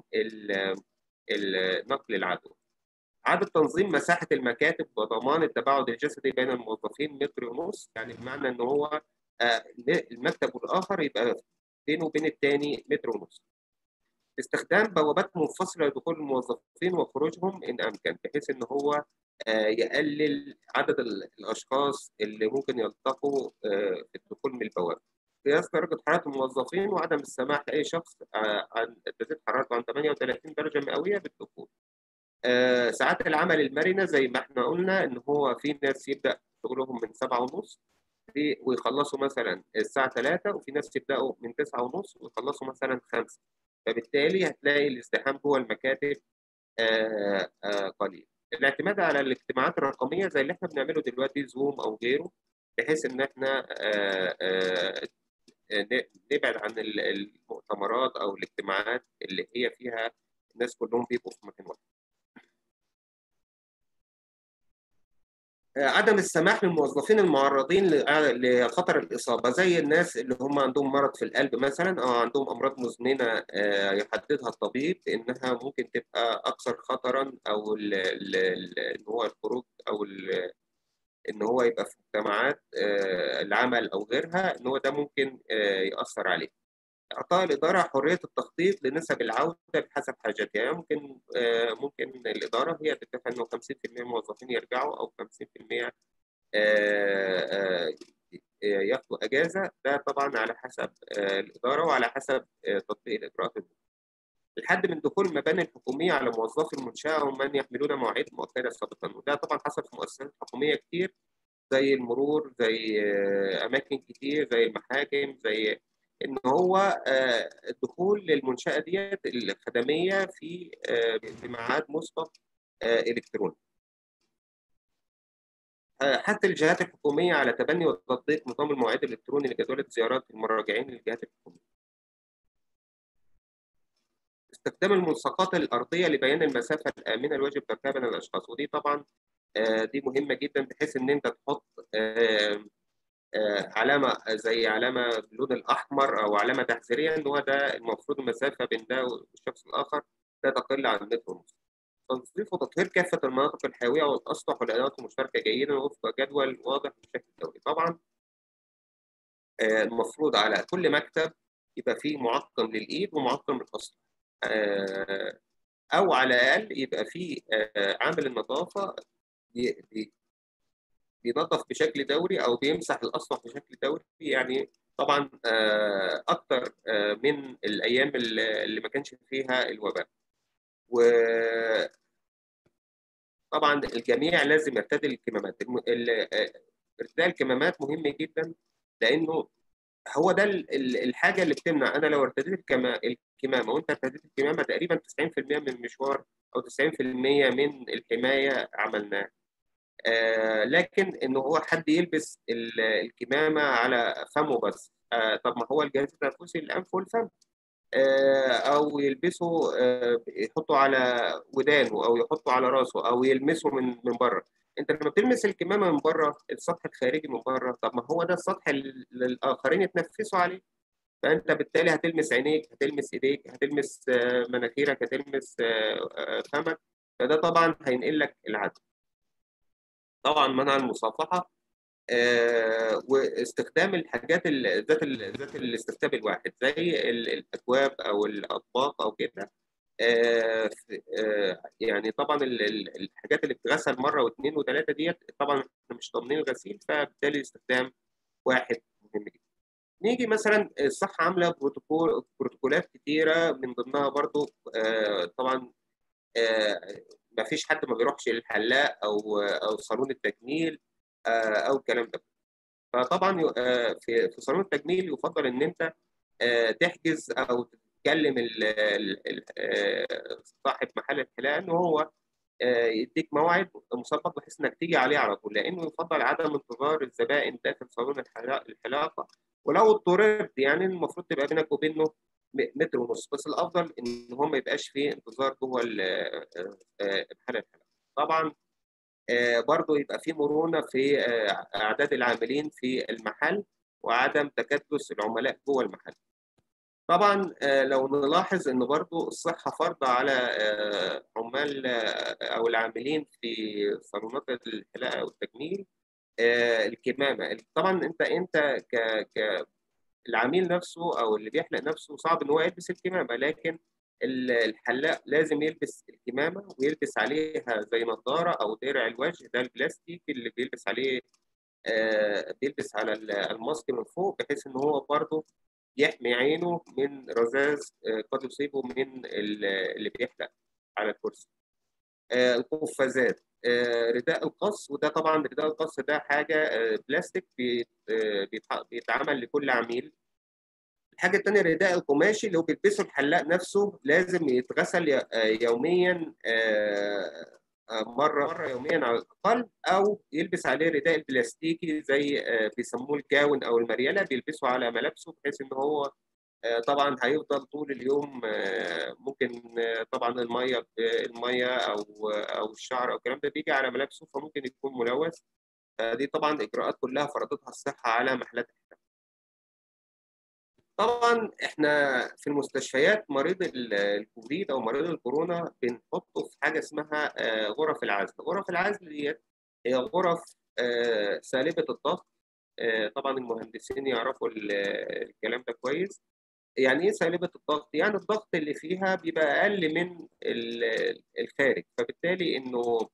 S2: نقل العدوى. عدد تنظيم مساحه المكاتب وضمان التباعد الجسدي بين الموظفين متر ونص يعني بمعنى ان هو المكتب والاخر يبقى بينه وبين الثاني متر ونص. استخدام بوابات منفصله لدخول الموظفين وخروجهم ان امكن بحيث ان هو يقلل عدد الاشخاص اللي ممكن يلتقوا في الدخول من البوابه. قياس درجه حراره الموظفين وعدم السماح لاي شخص عن تزيد حرارته عن 38 درجه مئويه بالدخول. ساعات العمل المرنه زي ما احنا قلنا ان هو في ناس يبدا شغلهم من 7:30 ويخلصوا مثلا الساعه 3 وفي ناس يبداوا من 9:30 ويخلصوا مثلا 5 فبالتالي هتلاقي الازدحام جوه المكاتب آآ آآ قليل. الاعتماد على الاجتماعات الرقميه زي اللي احنا بنعمله دلوقتي زوم او غيره بحيث ان احنا آآ نبعد عن المؤتمرات او الاجتماعات اللي هي فيها الناس كلهم بيبقوا في مكان واحد. عدم السماح للموظفين المعرضين لخطر الاصابه زي الناس اللي هم عندهم مرض في القلب مثلا او عندهم امراض مزمنه يحددها الطبيب انها ممكن تبقى اكثر خطرا او ان هو الخروج او ان هو يبقى في مجتمعات العمل او غيرها ان هو ده ممكن ياثر عليه. اعطاء الاداره حريه التخطيط لنسب العوده بحسب حاجتها يعني ممكن ممكن الاداره هي تتفق انه 50% من الموظفين يرجعوا او 50% ياخدوا اجازه ده طبعا على حسب الاداره وعلى حسب تطبيق الاجراءات الحد من دخول المباني الحكوميه على موظفي المنشاه ومن يحملون مواعيد مؤكده سابقا وده طبعا حصل في مؤسسات حكوميه كتير زي المرور زي اماكن كتير زي المحاكم زي ان هو الدخول للمنشاه ديت الخدميه في بميعاد مسبق الكتروني. حتى الجهات الحكوميه على تبني وتطبيق نظام المواعيد الالكتروني لجدوله زيارات المراجعين للجهات الحكوميه. استخدام الملصقات الارضيه لبيان المسافه الامنه الواجب تركها بين الاشخاص ودي طبعا دي مهمه جدا بحيث ان انت تحط علامه زي علامه باللون الاحمر او علامه تحذيريه ان هو ده المفروض المسافه بين ده والشخص الاخر لا تقل عن متر ونص. تنظيف وتطهير كافه المناطق الحيويه والاسطح والادوات المشتركه جيدا وفق جدول واضح بشكل دوري. طبعا المفروض على كل مكتب يبقى فيه معقم للايد ومعقم للاسطح. او على الاقل يبقى فيه عامل النظافه بينظف بشكل دوري او بيمسح الاسطح بشكل دوري يعني طبعا اكتر من الايام اللي ما كانش فيها الوباء و طبعا الجميع لازم يرتدي الكمامات ارتداء الكمامات مهم جدا لانه هو ده الحاجه اللي بتمنع انا لو ارتديت الكمامه وانت ارتديت الكمامه تقريبا 90% من المشوار او 90% من الحمايه عملناه آه لكن انه هو حد يلبس الكمامه على فمه بس آه طب ما هو الجهاز التنفسي الانف والفم آه او يلبسه آه يحطه على ودانه او يحطه على راسه او يلمسه من من بره انت لما بتلمس الكمامه من بره السطح الخارجي من بره طب ما هو ده السطح اللي الاخرين يتنفسوا عليه فانت بالتالي هتلمس عينيك هتلمس ايديك هتلمس آه مناخيرك هتلمس آه فمك فده طبعا هينقل لك العدوى طبعا منع المصافحه آه واستخدام الحاجات ذات ذات الاستخدام الواحد زي الاكواب او الاطباق او كده آه آه يعني طبعا الحاجات اللي بتغسل مره واثنين وثلاثه ديت طبعا احنا مش ضامنين الغسيل فبالتالي استخدام واحد مهم جدا. نيجي مثلا الصحه عامله بروتوكول بروتوكولات كتيره من ضمنها برضو طبعا ما فيش حد ما بيروحش للحلاق او او صالون التجميل او الكلام ده فطبعا في في صالون التجميل يفضل ان انت تحجز او تكلم صاحب محل الحلاقه ان هو يديك موعد مسبق بحيث انك تيجي عليه على طول لانه يفضل عدم انتظار الزبائن داخل صالون الحلاقه ولو اضطررت يعني المفروض تبقى بينك وبينه متر ونص بس الافضل ان هو ما يبقاش فيه انتظار جوه محل الحلاقه طبعا برضو يبقى في مرونه في اعداد العاملين في المحل وعدم تكدس العملاء جوه المحل. طبعا لو نلاحظ ان برضو الصحه فرض على عمال او العاملين في صالونات الحلاقه والتجميل الكمامه طبعا انت انت ك ك العميل نفسه او اللي بيحلق نفسه صعب ان هو يلبس الكمامه لكن الحلاق لازم يلبس الكمامه ويلبس عليها زي نظاره او درع الوجه ده البلاستيك اللي بيلبس عليه بيلبس على الماسك من فوق بحيث ان هو برضه يحمي عينه من رذاذ قد يصيبه من اللي بيحلق على الكرسي. القفازات رداء القص وده طبعا رداء القص ده حاجه بلاستيك بيتعمل لكل عميل الحاجه الثانيه الرداء القماشي اللي هو بيلبسه الحلاق نفسه لازم يتغسل يوميا مره مره يوميا على الاقل او يلبس عليه رداء البلاستيكي زي بيسموه الجاون او المريله بيلبسه على ملابسه بحيث ان هو طبعا هيفضل طول اليوم ممكن طبعا الميه الميه او او الشعر او الكلام ده بيجي على ملابسه فممكن يكون ملوث دي طبعا اجراءات كلها فرضتها الصحه على محلات الحلاقه طبعا احنا في المستشفيات مريض الكوفيد او مريض الكورونا بنحطه في حاجه اسمها غرف العزل غرف العزل ديت هي غرف سالبه الضغط طبعا المهندسين يعرفوا الكلام ده كويس يعني ايه سالبه الضغط يعني الضغط اللي فيها بيبقى اقل من الخارج فبالتالي انه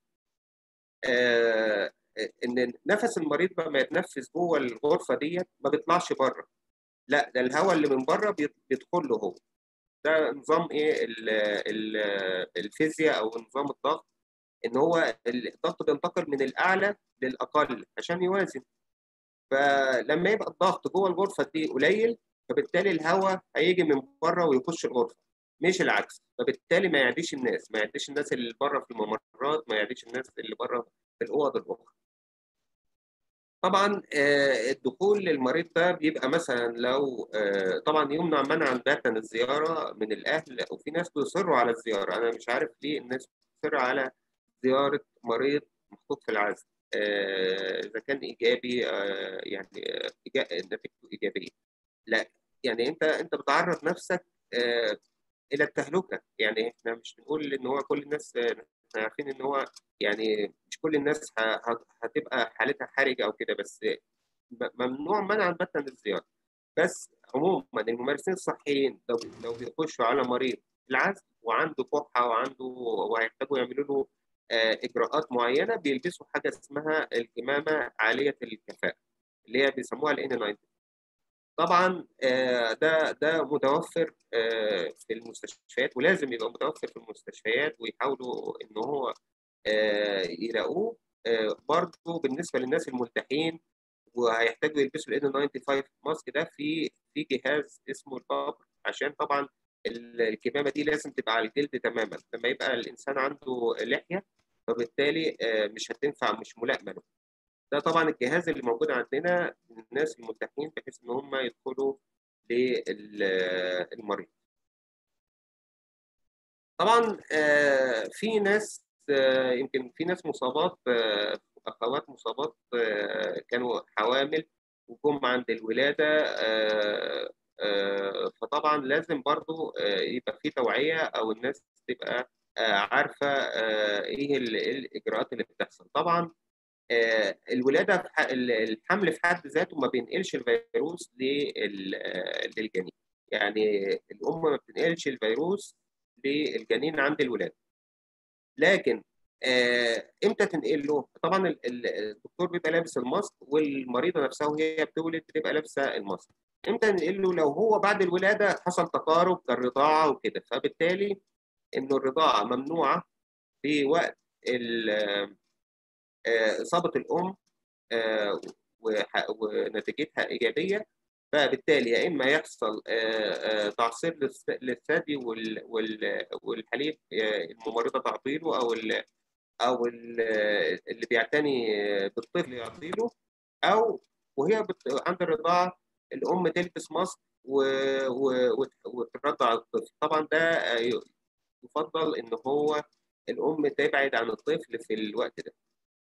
S2: ان نفس المريض لما يتنفس جوه الغرفه ديت ما بيطلعش بره لا ده الهواء اللي من بره بيدخل له هو ده نظام ايه الفيزياء او نظام الضغط ان هو الضغط بينتقل من الاعلى للاقل عشان يوازن فلما يبقى الضغط جوه الغرفه دي قليل فبالتالي الهواء هيجي من بره ويخش الغرفه مش العكس فبالتالي ما يعديش الناس ما يعديش الناس اللي بره في الممرات ما يعديش الناس اللي بره في الاوض الاخرى طبعا الدخول للمريض ده بيبقى مثلا لو طبعا يمنع منعا باتا الزياره من الاهل وفي ناس بيصروا على الزياره انا مش عارف ليه الناس بتصر على زياره مريض محطوط في العزل اذا كان ايجابي يعني نتيجته ايجابيه لا يعني انت انت بتعرض نفسك الى التهلكه يعني احنا مش بنقول ان هو كل الناس احنا عارفين ان هو يعني مش كل الناس هتبقى حالتها حرجه او كده بس ممنوع منعا باتا الزياره بس عموما الممارسين الصحيين لو لو بيخشوا على مريض العزل وعنده كحه وعنده وهيحتاجوا يعملوا له اجراءات معينه بيلبسوا حاجه اسمها الكمامه عاليه الكفاءه اللي هي بيسموها الان 90 طبعا ده ده متوفر في المستشفيات ولازم يبقى متوفر في المستشفيات ويحاولوا ان هو يلاقوه برضه بالنسبه للناس الملتحين وهيحتاجوا يلبسوا الان 95 ماسك ده في في جهاز اسمه البابر عشان طبعا الكمامه دي لازم تبقى على الجلد تماما لما يبقى الانسان عنده لحيه فبالتالي مش هتنفع مش ملائمه له ده طبعا الجهاز اللي موجود عندنا للناس الملتحين بحيث ان هم يدخلوا للمريض طبعا في ناس يمكن في ناس مصابات اخوات مصابات كانوا حوامل وجم عند الولاده فطبعا لازم برضو يبقى في توعيه او الناس تبقى عارفه ايه الاجراءات اللي بتحصل طبعا الولاده الحمل في حد ذاته ما بينقلش الفيروس للجنين يعني الام ما بتنقلش الفيروس للجنين عند الولاده لكن امتى تنقل له طبعا الدكتور بيبقى لابس الماسك والمريضه نفسها وهي بتولد بتبقى لابسه الماسك امتى ننقل له لو هو بعد الولاده حصل تقارب كالرضاعه وكده فبالتالي انه الرضاعه ممنوعه في وقت اصابه الام ونتيجتها ايجابيه فبالتالي يا اما يحصل تعصير للثدي والحليب الممرضه تعطيله او او اللي بيعتني بالطفل يعطيله او وهي عند الرضاعه الام تلبس ماسك وترضع الطفل طبعا ده يفضل ان هو الام تبعد عن الطفل في الوقت ده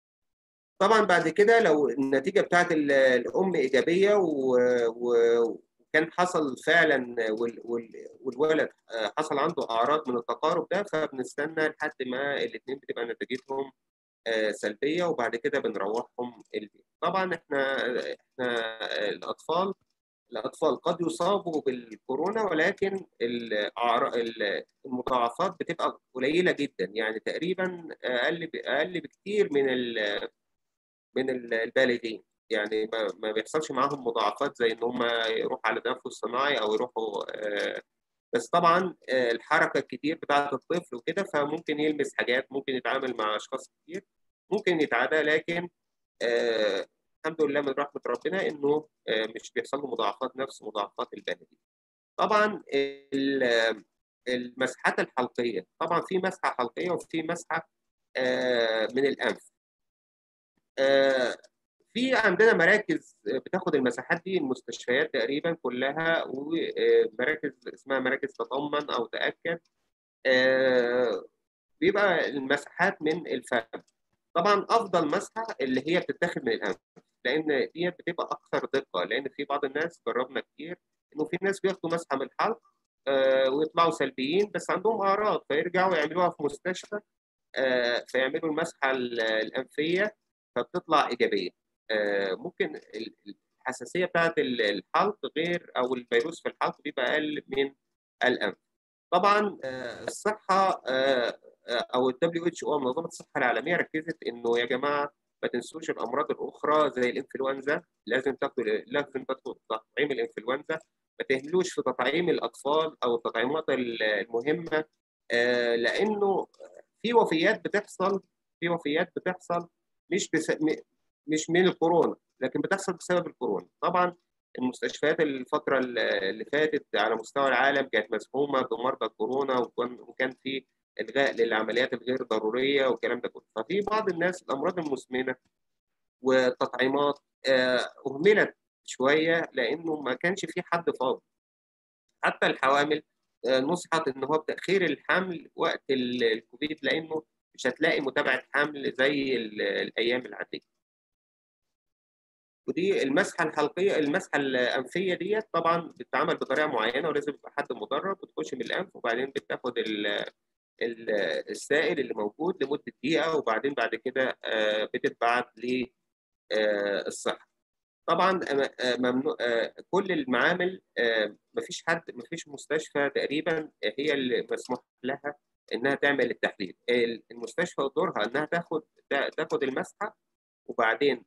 S2: طبعا بعد كده لو النتيجه بتاعت الام ايجابيه وكان حصل فعلا والولد حصل عنده اعراض من التقارب ده فبنستنى لحد ما الاثنين بتبقى نتيجتهم سلبيه وبعد كده بنروحهم البيت. طبعا احنا احنا الاطفال الاطفال قد يصابوا بالكورونا ولكن المضاعفات بتبقى قليله جدا يعني تقريبا اقل اقل بكتير من من البالغين يعني ما بيحصلش معاهم مضاعفات زي ان هم يروحوا على تنفس صناعي او يروحوا بس طبعا الحركه الكتير بتاعه الطفل وكده فممكن يلمس حاجات ممكن يتعامل مع اشخاص كتير ممكن يتعدى لكن الحمد لله من رحمه ربنا انه مش بيحصل له مضاعفات نفس مضاعفات البالغين. طبعا المسحات الحلقيه طبعا في مسحه حلقيه وفي مسحه من الانف. في عندنا مراكز بتاخد المساحات دي المستشفيات تقريبا كلها ومراكز اسمها مراكز تطمن او تاكد بيبقى المساحات من الفم طبعا افضل مسحه اللي هي بتتاخد من الانف لان دي بتبقى اكثر دقه لان في بعض الناس جربنا كتير انه في ناس بياخدوا مسحه من الحلق آه ويطلعوا سلبيين بس عندهم اعراض فيرجعوا يعملوها في مستشفى آه فيعملوا المسحه الانفيه فبتطلع ايجابيه آه ممكن الحساسيه بتاعت الحلق غير او الفيروس في الحلق بيبقى اقل من الانف طبعا الصحه او الدبليو اتش او منظمه الصحه العالميه ركزت انه يا جماعه ما تنسوش الامراض الاخرى زي الانفلونزا لازم تاخدوا لازم تاخدوا تطعيم الانفلونزا ما تهملوش في تطعيم الاطفال او التطعيمات المهمه لانه في وفيات بتحصل في وفيات بتحصل مش بس مش من الكورونا لكن بتحصل بسبب الكورونا طبعا المستشفيات الفترة اللي فاتت على مستوى العالم كانت مزحومة بمرضى الكورونا وكان في إلغاء للعمليات الغير ضرورية والكلام ده كله ففي بعض الناس الأمراض المزمنة والتطعيمات أهملت شوية لأنه ما كانش في حد فاضي حتى الحوامل نصحت إن هو بتأخير الحمل وقت الكوفيد لأنه مش هتلاقي متابعة حمل زي الأيام العادية ودي المسحه الحلقيه المسحه الانفيه ديت طبعا بتتعمل بطريقه معينه ولازم يبقى حد مدرب بتخش من الانف وبعدين بتاخد السائل اللي موجود لمده دقيقه وبعدين بعد كده بتتبعت للصحه. طبعا ممنوع كل المعامل مفيش حد مفيش مستشفى تقريبا هي اللي مسموح لها انها تعمل التحليل المستشفى دورها انها تاخد تاخد المسحه وبعدين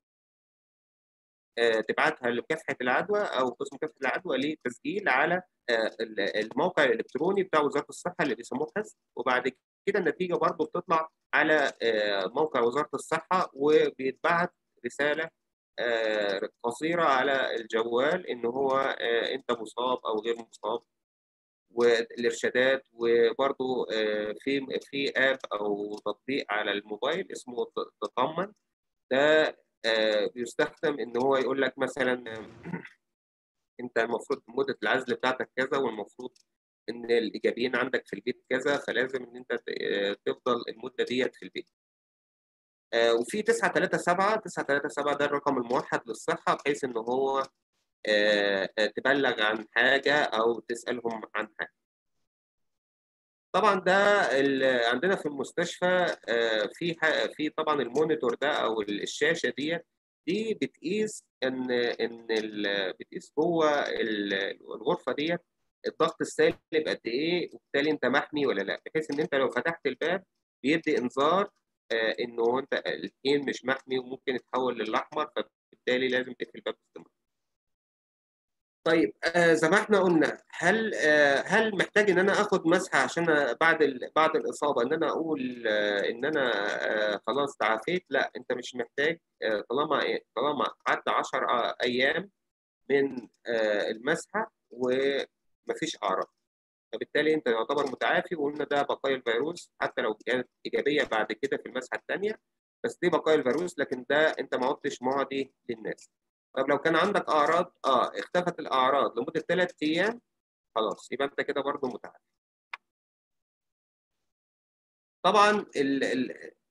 S2: تبعتها لمكافحه العدوى او قسم مكافحه العدوى لتسجيل على الموقع الالكتروني بتاع وزاره الصحه اللي بيسموه حس وبعد كده النتيجه برضه بتطلع على موقع وزاره الصحه وبيتبعت رساله قصيره على الجوال ان هو انت مصاب او غير مصاب والارشادات وبرضه في في اب او تطبيق على الموبايل اسمه تطمن ده بيستخدم ان هو يقول لك مثلا انت المفروض مده العزل بتاعتك كذا والمفروض ان الايجابيين عندك في البيت كذا فلازم ان انت تفضل المده ديت في البيت. وفي 937 937 ده الرقم الموحد للصحه بحيث ان هو تبلغ عن حاجه او تسالهم عن حاجه. طبعا ده عندنا في المستشفى في في طبعا المونيتور ده او الشاشه ديت دي بتقيس ان ان بتقيس جوه الغرفه ديت الضغط السالب قد ايه وبالتالي انت محمي ولا لا بحيث ان انت لو فتحت الباب بيدي انذار انه انت الاثنين مش محمي وممكن يتحول للاحمر فبالتالي لازم تقفل الباب باستمرار. طيب آه زي ما احنا قلنا هل آه هل محتاج ان انا اخد مسحه عشان بعد بعد الاصابه ان انا اقول آه ان انا آه خلاص تعافيت لا انت مش محتاج آه طالما طالما عدى 10 ايام من آه المسحه ومفيش اعراض فبالتالي انت يعتبر متعافي وقلنا ده بقايا الفيروس حتى لو كانت ايجابيه بعد كده في المسحه الثانيه بس دي بقايا الفيروس لكن ده انت ما عدتش معدي للناس طب لو كان عندك اعراض اه اختفت الاعراض لمده ثلاث ايام خلاص يبقى انت كده برضه متعافي طبعا ال ال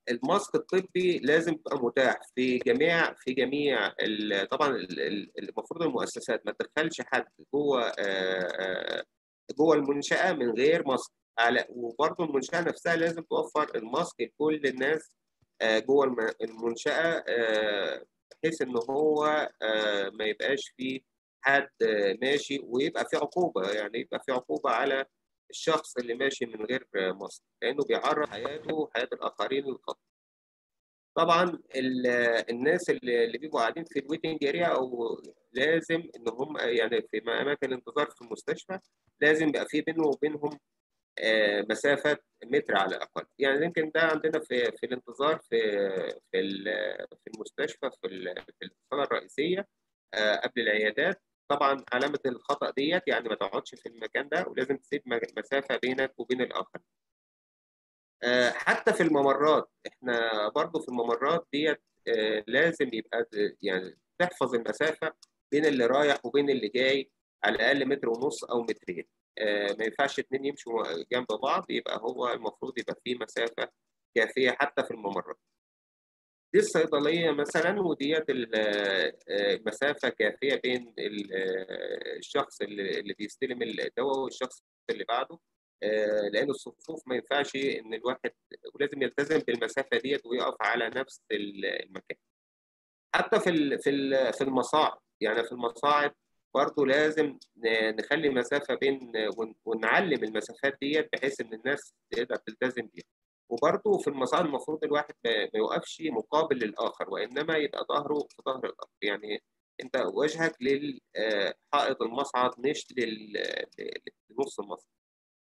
S2: الماسك الطبي لازم يبقى متاح في جميع في جميع طبعا المفروض المؤسسات ما تدخلش حد جوه جوه المنشاه من غير ماسك على وبرضه المنشاه نفسها لازم توفر الماسك لكل الناس جوه المنشاه بحيث ان هو ما يبقاش فيه حد ماشي ويبقى في عقوبه يعني يبقى في عقوبه على الشخص اللي ماشي من غير ماسك لانه بيعرض حياته وحياه الاخرين للخطر. طبعا الناس اللي بيبقوا قاعدين في الويتنج اريا او لازم ان هم يعني في اماكن الانتظار في المستشفى لازم يبقى في بينه وبينهم مسافه متر على الاقل يعني يمكن ده عندنا في في الانتظار في في في المستشفى في في الصاله الرئيسيه قبل العيادات طبعا علامه الخطا ديت يعني ما تقعدش في المكان ده ولازم تسيب مسافه بينك وبين الاخر حتى في الممرات احنا برضو في الممرات ديت لازم يبقى يعني تحفظ المسافه بين اللي رايح وبين اللي جاي على الاقل متر ونص او مترين ما ينفعش اتنين يمشوا جنب بعض يبقى هو المفروض يبقى فيه مسافه كافيه حتى في الممرات دي الصيدليه مثلا وديت المسافه كافيه بين الشخص اللي بيستلم الدواء والشخص اللي بعده لان الصفوف ما ينفعش ان الواحد ولازم يلتزم بالمسافه ديت ويقف على نفس المكان حتى في في في المصاعد يعني في المصاعد برضه لازم نخلي مسافه بين ونعلم المسافات ديت بحيث ان الناس تقدر تلتزم بيها وبرضه في المصاعد المفروض الواحد ما يوقفش مقابل للاخر وانما يبقى ظهره في ظهر الاخر يعني انت وجهك لحائط المصعد مش لنص المصعد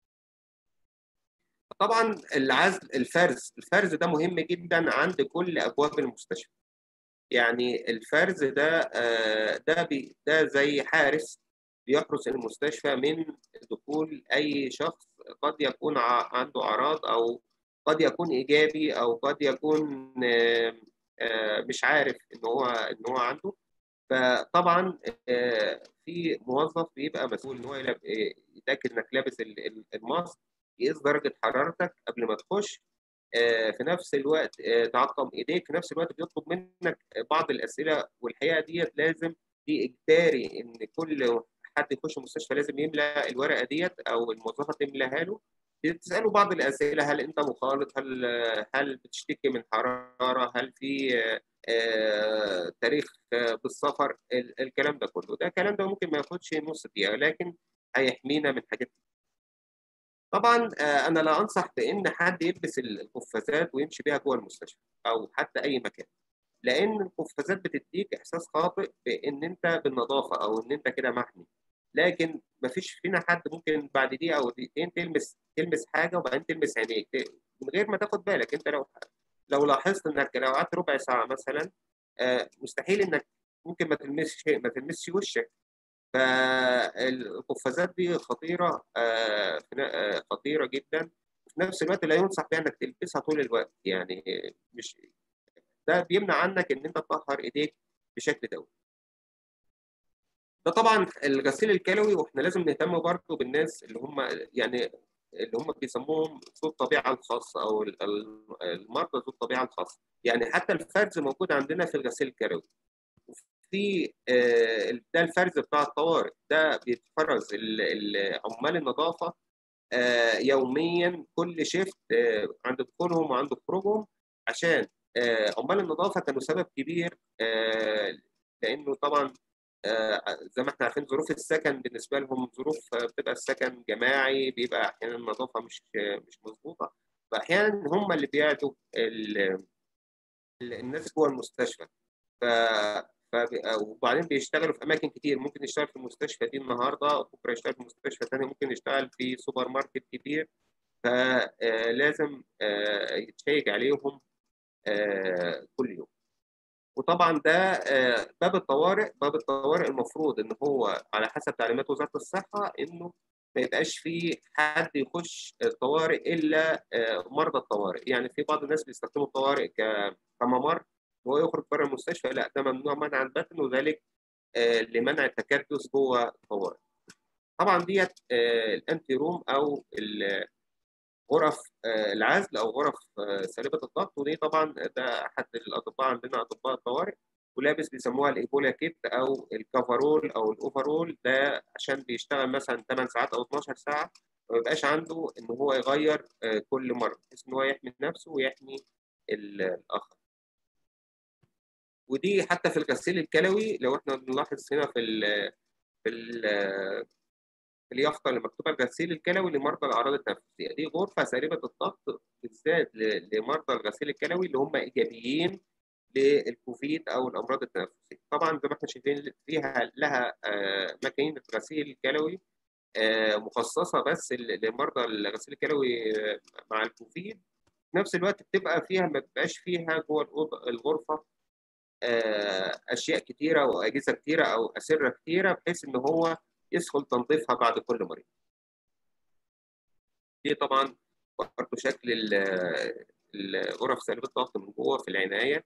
S2: طبعا العزل الفرز الفرز ده مهم جدا عند كل ابواب المستشفى يعني الفرز ده ده بي ده زي حارس بيحرس المستشفى من دخول اي شخص قد يكون عنده اعراض او قد يكون ايجابي او قد يكون مش عارف ان هو ان هو عنده فطبعا في موظف بيبقى مسؤول ان هو يتاكد انك لابس الماسك يقيس درجه حرارتك قبل ما تخش في نفس الوقت تعقم ايديك في نفس الوقت بيطلب منك بعض الاسئله والحقيقه ديت لازم دي اجباري ان كل حد يخش المستشفى لازم يملى الورقه ديت او الموظفه تملاها له تساله بعض الاسئله هل انت مخالط هل هل بتشتكي من حراره هل في آه تاريخ بالسفر الكلام ده كله ده الكلام ده ممكن ما ياخدش نص دقيقه لكن هيحمينا من حاجات طبعا آه انا لا انصح بان حد يلبس القفازات ويمشي بيها جوه المستشفى او حتى اي مكان لان القفازات بتديك احساس خاطئ بان انت بالنظافه او ان انت كده محمي لكن ما فيش فينا حد ممكن بعد دقيقه او دقيقتين تلمس تلمس حاجه وبعدين تلمس عينيك من غير ما تاخد بالك انت لو لو لاحظت انك لو قعدت ربع ساعه مثلا آه مستحيل انك ممكن ما تلمسش ما تلمسش وشك فالقفازات دي خطيره آه آه خطيره جدا في نفس الوقت لا ينصح بها انك تلبسها طول الوقت يعني مش ده بيمنع عنك ان انت تطهر ايديك بشكل دوري ده طبعا الغسيل الكلوي واحنا لازم نهتم برضه بالناس اللي هم يعني اللي هم بيسموهم ذو الطبيعه الخاصه او المرضى ذو الطبيعه الخاصه يعني حتى الفرز موجود عندنا في الغسيل الكلوي في ده الفرز بتاع الطوارئ ده بيتفرز عمال النظافه يوميا كل شيفت عند دخولهم وعند خروجهم عشان عمال النظافه كانوا سبب كبير لانه طبعا زي ما احنا عارفين ظروف السكن بالنسبه لهم ظروف بتبقى السكن جماعي بيبقى احيانا النظافه مش مش مظبوطه فاحيانا هم اللي بيعدوا الناس جوه المستشفى ف وبعدين بيشتغلوا في اماكن كتير ممكن يشتغل في المستشفى دي النهارده بكره يشتغل في مستشفى ثاني ممكن يشتغل في سوبر ماركت كبير فلازم يتشيك عليهم كل يوم وطبعا ده باب الطوارئ باب الطوارئ المفروض ان هو على حسب تعليمات وزاره الصحه انه ما يبقاش في حد يخش الطوارئ الا مرضى الطوارئ يعني في بعض الناس بيستخدموا الطوارئ كممر وهو يخرج بره المستشفى لا ده ممنوع منعا باتا وذلك لمنع التكدس جوه الطوارئ طبعا ديت الانتي روم او غرف العزل او غرف سالبه الضغط ودي طبعا ده احد الاطباء عندنا اطباء الطوارئ ولابس بيسموها الايبولا كيت او الكفرول او الاوفرول ده عشان بيشتغل مثلا 8 ساعات او 12 ساعه ما يبقاش عنده ان هو يغير كل مره بحيث ان هو يحمي نفسه ويحمي الاخر ودي حتى في الغسيل الكلوي لو احنا بنلاحظ هنا في ال في ال في اليافطه اللي مكتوبه الغسيل الكلوي لمرضى الاعراض التنفسيه دي غرفه سالبه الضغط بالذات لمرضى الغسيل الكلوي اللي هم ايجابيين للكوفيد او الامراض التنفسيه طبعا زي ما احنا شايفين فيها لها ماكينه غسيل كلوي مخصصه بس لمرضى الغسيل الكلوي مع الكوفيد في نفس الوقت بتبقى فيها ما بيبقاش فيها جوه الغرفه اشياء كتيره واجهزه كتيره او اسره كتيره بحيث ان هو يسهل تنظيفها بعد كل مريض. دي طبعا برضه شكل الغرف سالبه الضغط من جوه في العنايه.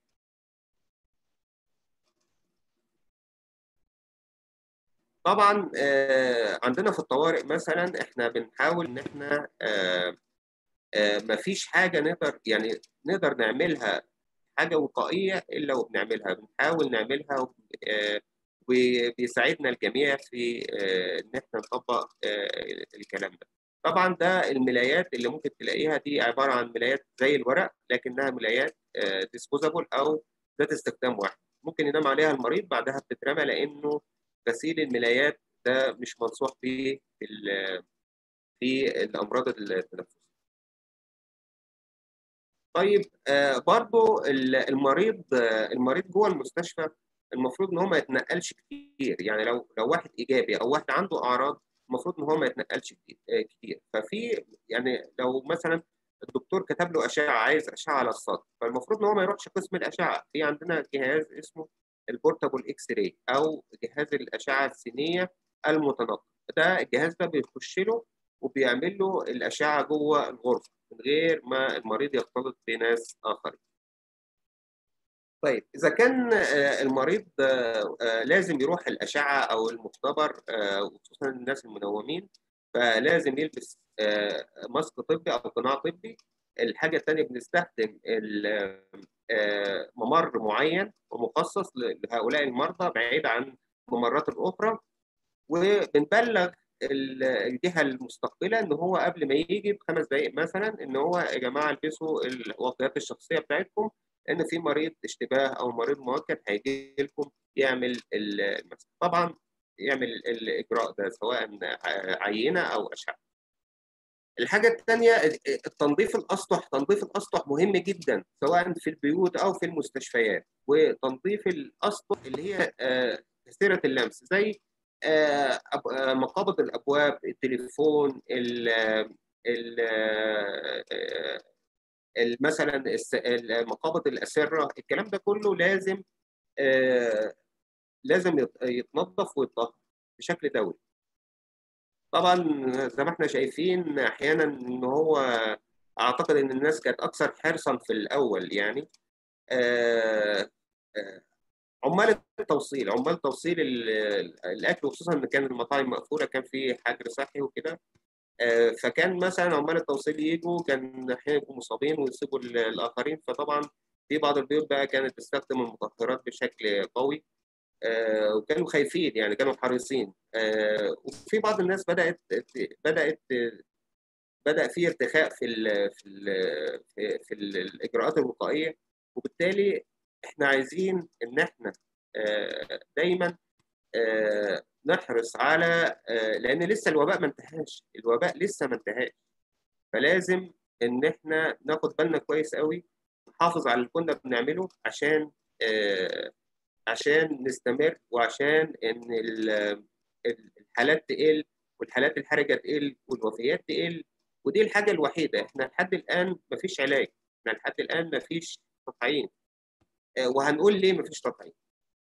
S2: طبعا عندنا في الطوارئ مثلا احنا بنحاول ان احنا ما فيش حاجه نقدر يعني نقدر نعملها حاجه وقائيه الا وبنعملها بنحاول نعملها وبيساعدنا الجميع في ان احنا نطبق الكلام ده طبعا ده الملايات اللي ممكن تلاقيها دي عباره عن ملايات زي الورق لكنها ملايات ديسبوزابل او ذات استخدام واحد ممكن ينام عليها المريض بعدها بتترمى لانه غسيل الملايات ده مش منصوح فيه في في الامراض التنفسيه طيب آه برضو المريض آه المريض جوه المستشفى المفروض ان هو ما يتنقلش كتير يعني لو لو واحد ايجابي او واحد عنده اعراض المفروض ان هو ما يتنقلش كتير, آه كتير. ففي يعني لو مثلا الدكتور كتب له اشعه عايز اشعه على الصدر فالمفروض ان هو ما يروحش قسم الاشعه في عندنا جهاز اسمه البورتابل اكس راي او جهاز الاشعه السينيه المتنقل ده الجهاز ده بيخش له وبيعمل له الاشعه جوه الغرفه من غير ما المريض يختلط بناس اخرين. طيب اذا كان المريض لازم يروح الاشعه او المختبر وخصوصا الناس المنومين فلازم يلبس ماسك طبي او قناع طبي الحاجه الثانيه بنستخدم ممر معين ومخصص لهؤلاء المرضى بعيد عن الممرات الاخرى وبنبلغ الجهه المستقبله ان هو قبل ما يجي بخمس دقائق مثلا ان هو يا جماعه البسوا الواقيات الشخصيه بتاعتكم ان في مريض اشتباه او مريض مؤكد هيجي لكم يعمل المسح طبعا يعمل الاجراء ده سواء عينه او اشعه الحاجة الثانية التنظيف الأسطح، تنظيف الأسطح مهم جدا سواء في البيوت أو في المستشفيات، وتنظيف الأسطح اللي هي كثيرة اللمس زي مقابض الابواب التليفون ال مثلا مقابض الاسره الكلام ده كله لازم لازم يتنظف ويتطهر بشكل دوري طبعا زي ما احنا شايفين احيانا ان هو اعتقد ان الناس كانت اكثر حرصا في الاول يعني عمال التوصيل عمال توصيل الاكل وخصوصا ان كان المطاعم مقفوله كان في حجر صحي وكده فكان مثلا عمال التوصيل يجوا كان احيانا يبقوا مصابين ويسيبوا الاخرين فطبعا في بعض البيوت بقى كانت تستخدم المطهرات بشكل قوي وكانوا خايفين يعني كانوا حريصين وفي بعض الناس بدات بدات بدا في ارتخاء في ال في ال في, في الاجراءات الوقائيه وبالتالي احنا عايزين ان احنا دايما نحرص على لان لسه الوباء ما انتهاش الوباء لسه ما انتهاش فلازم ان احنا ناخد بالنا كويس قوي نحافظ على اللي كنا بنعمله عشان عشان نستمر وعشان ان الحالات تقل والحالات الحرجه تقل والوفيات تقل ودي الحاجه الوحيده احنا لحد الان ما فيش علاج احنا لحد الان ما فيش تطعيم وهنقول ليه ما فيش تطعيم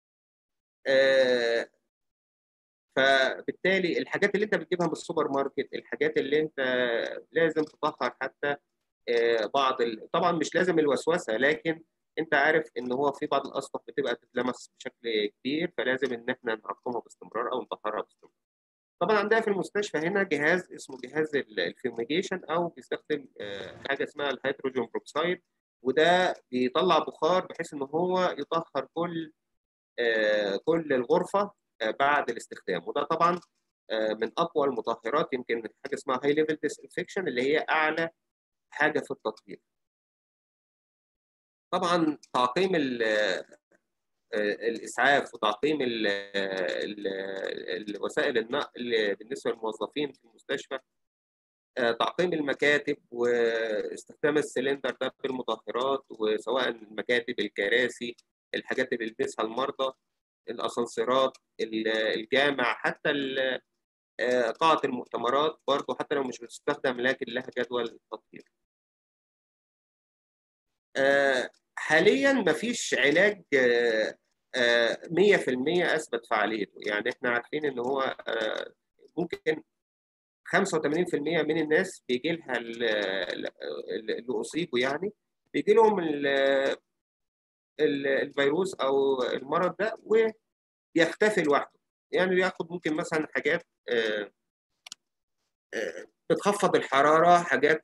S2: فبالتالي الحاجات اللي انت بتجيبها من السوبر ماركت الحاجات اللي انت لازم تطهر حتى بعض طبعا مش لازم الوسوسه لكن انت عارف ان هو في بعض الاسطح بتبقى تتلمس بشكل كبير فلازم ان احنا نعقمها باستمرار او نطهرها باستمرار طبعا عندنا في المستشفى هنا جهاز اسمه جهاز الفيوميجيشن او بيستخدم حاجه اسمها الهيدروجين بروكسايد وده بيطلع بخار بحيث ان هو يطهر كل كل الغرفه بعد الاستخدام وده طبعا من اقوى المطهرات يمكن حاجه اسمها هاي ليفل ديسانفكشن اللي هي اعلى حاجه في التطهير طبعا تعقيم الاسعاف وتعقيم ال ال وسائل النقل بالنسبه للموظفين في المستشفى تعقيم المكاتب واستخدام السلندر ده بالمطهرات وسواء المكاتب الكراسي الحاجات اللي بيلبسها المرضى الاسانسيرات الجامع حتى قاعه المؤتمرات برضه حتى لو مش بتستخدم لكن لها جدول تطهير حاليا مفيش علاج 100% اثبت فعاليته يعني احنا عارفين ان هو ممكن 85% من الناس بيجي لها اللي اصيبوا يعني بيجي لهم الفيروس او المرض ده ويختفي لوحده يعني بياخد ممكن مثلا حاجات بتخفض الحراره حاجات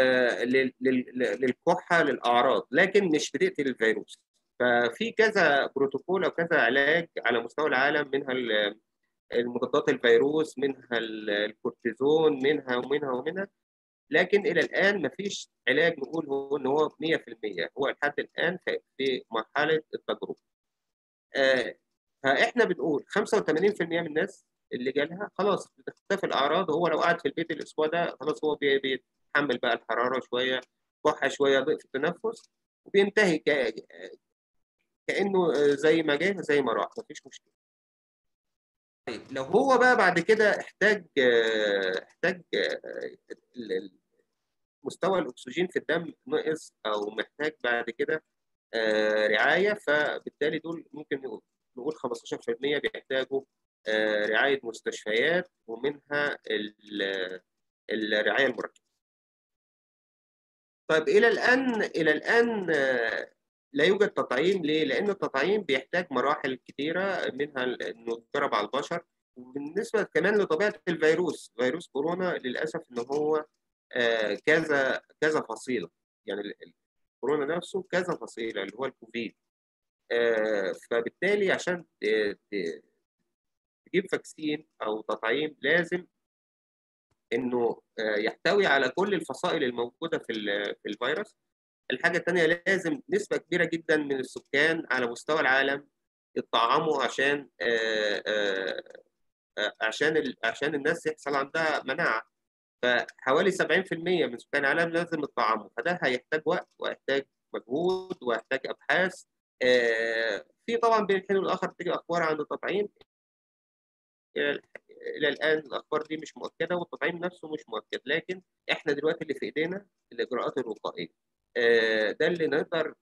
S2: للكحه للاعراض لكن مش بتقتل الفيروس ففي كذا بروتوكول او كذا علاج على مستوى العالم منها المضادات الفيروس منها الكورتيزون منها ومنها ومنها لكن الى الان ما فيش علاج نقول هو ان هو 100% هو لحد الان في مرحله التجربه فاحنا بنقول 85% من الناس اللي جالها خلاص بتختفي الاعراض هو لو قعد في البيت الاسبوع ده خلاص هو بيتحمل بقى الحراره شويه كحه شويه ضيق في التنفس وبينتهي كانه زي ما جه زي ما راح مفيش مشكله طيب لو هو بقى بعد كده احتاج احتاج مستوى الاكسجين في الدم نقص او محتاج بعد كده رعايه فبالتالي دول ممكن نقول 15% بيحتاجوا رعايه مستشفيات ومنها الرعايه المركزه. طيب الى الان الى الان لا يوجد تطعيم ليه؟ لان التطعيم بيحتاج مراحل كثيره منها انه يتجرب على البشر وبالنسبه كمان لطبيعه الفيروس فيروس كورونا للاسف ان هو كذا كذا فصيله يعني كورونا نفسه كذا فصيله اللي هو الكوفيد فبالتالي عشان تجيب فاكسين او تطعيم لازم انه يحتوي على كل الفصائل الموجوده في في الفيروس الحاجه الثانيه لازم نسبه كبيره جدا من السكان على مستوى العالم يطعموا عشان عشان عشان الناس يحصل عندها مناعه فحوالي 70% من سكان العالم لازم يطعموا فده هيحتاج وقت وهيحتاج مجهود وهيحتاج ابحاث في طبعا بين الحين والاخر تيجي اخبار عن التطعيم الى الان الاخبار دي مش مؤكده والتطعيم نفسه مش مؤكد لكن احنا دلوقتي اللي في ايدينا الاجراءات الوقائيه ده اللي نقدر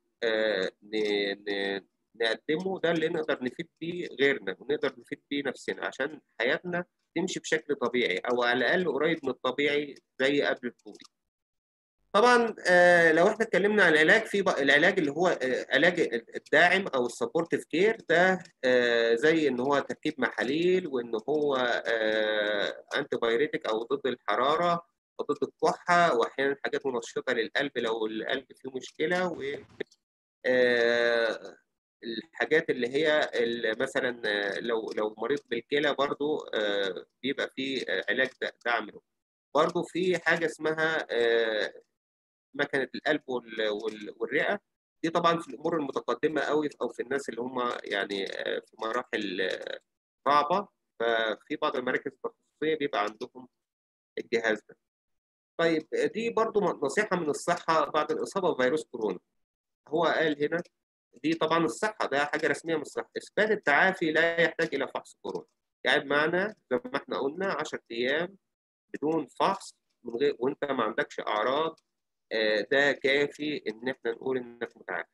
S2: نقدمه ده اللي نقدر نفيد بيه غيرنا ونقدر نفيد بيه نفسنا عشان حياتنا تمشي بشكل طبيعي او على الاقل قريب من الطبيعي زي قبل الكوفيد. طبعا لو احنا اتكلمنا عن العلاج في العلاج اللي هو علاج الداعم او السبورتيف كير ده زي ان هو تركيب محاليل وان هو انتي بايريتك او ضد الحراره وضد الكحه واحيانا حاجات منشطه للقلب لو القلب فيه مشكله و الحاجات اللي هي مثلا لو لو مريض بالكلى برضو بيبقى في علاج دعم له برضو في حاجه اسمها مكنه القلب والرئه دي طبعا في الامور المتقدمه قوي او في الناس اللي هم يعني في مراحل صعبه ففي بعض المراكز التخصصيه بيبقى عندهم الجهاز ده طيب دي برضو نصيحه من الصحه بعد الاصابه بفيروس كورونا هو قال هنا دي طبعا الصحه ده حاجه رسميه من الصحه اثبات التعافي لا يحتاج الى فحص كورونا يعني بمعنى زي ما احنا قلنا 10 ايام بدون فحص من غير وانت ما عندكش اعراض ده كافي ان احنا نقول انك متعافي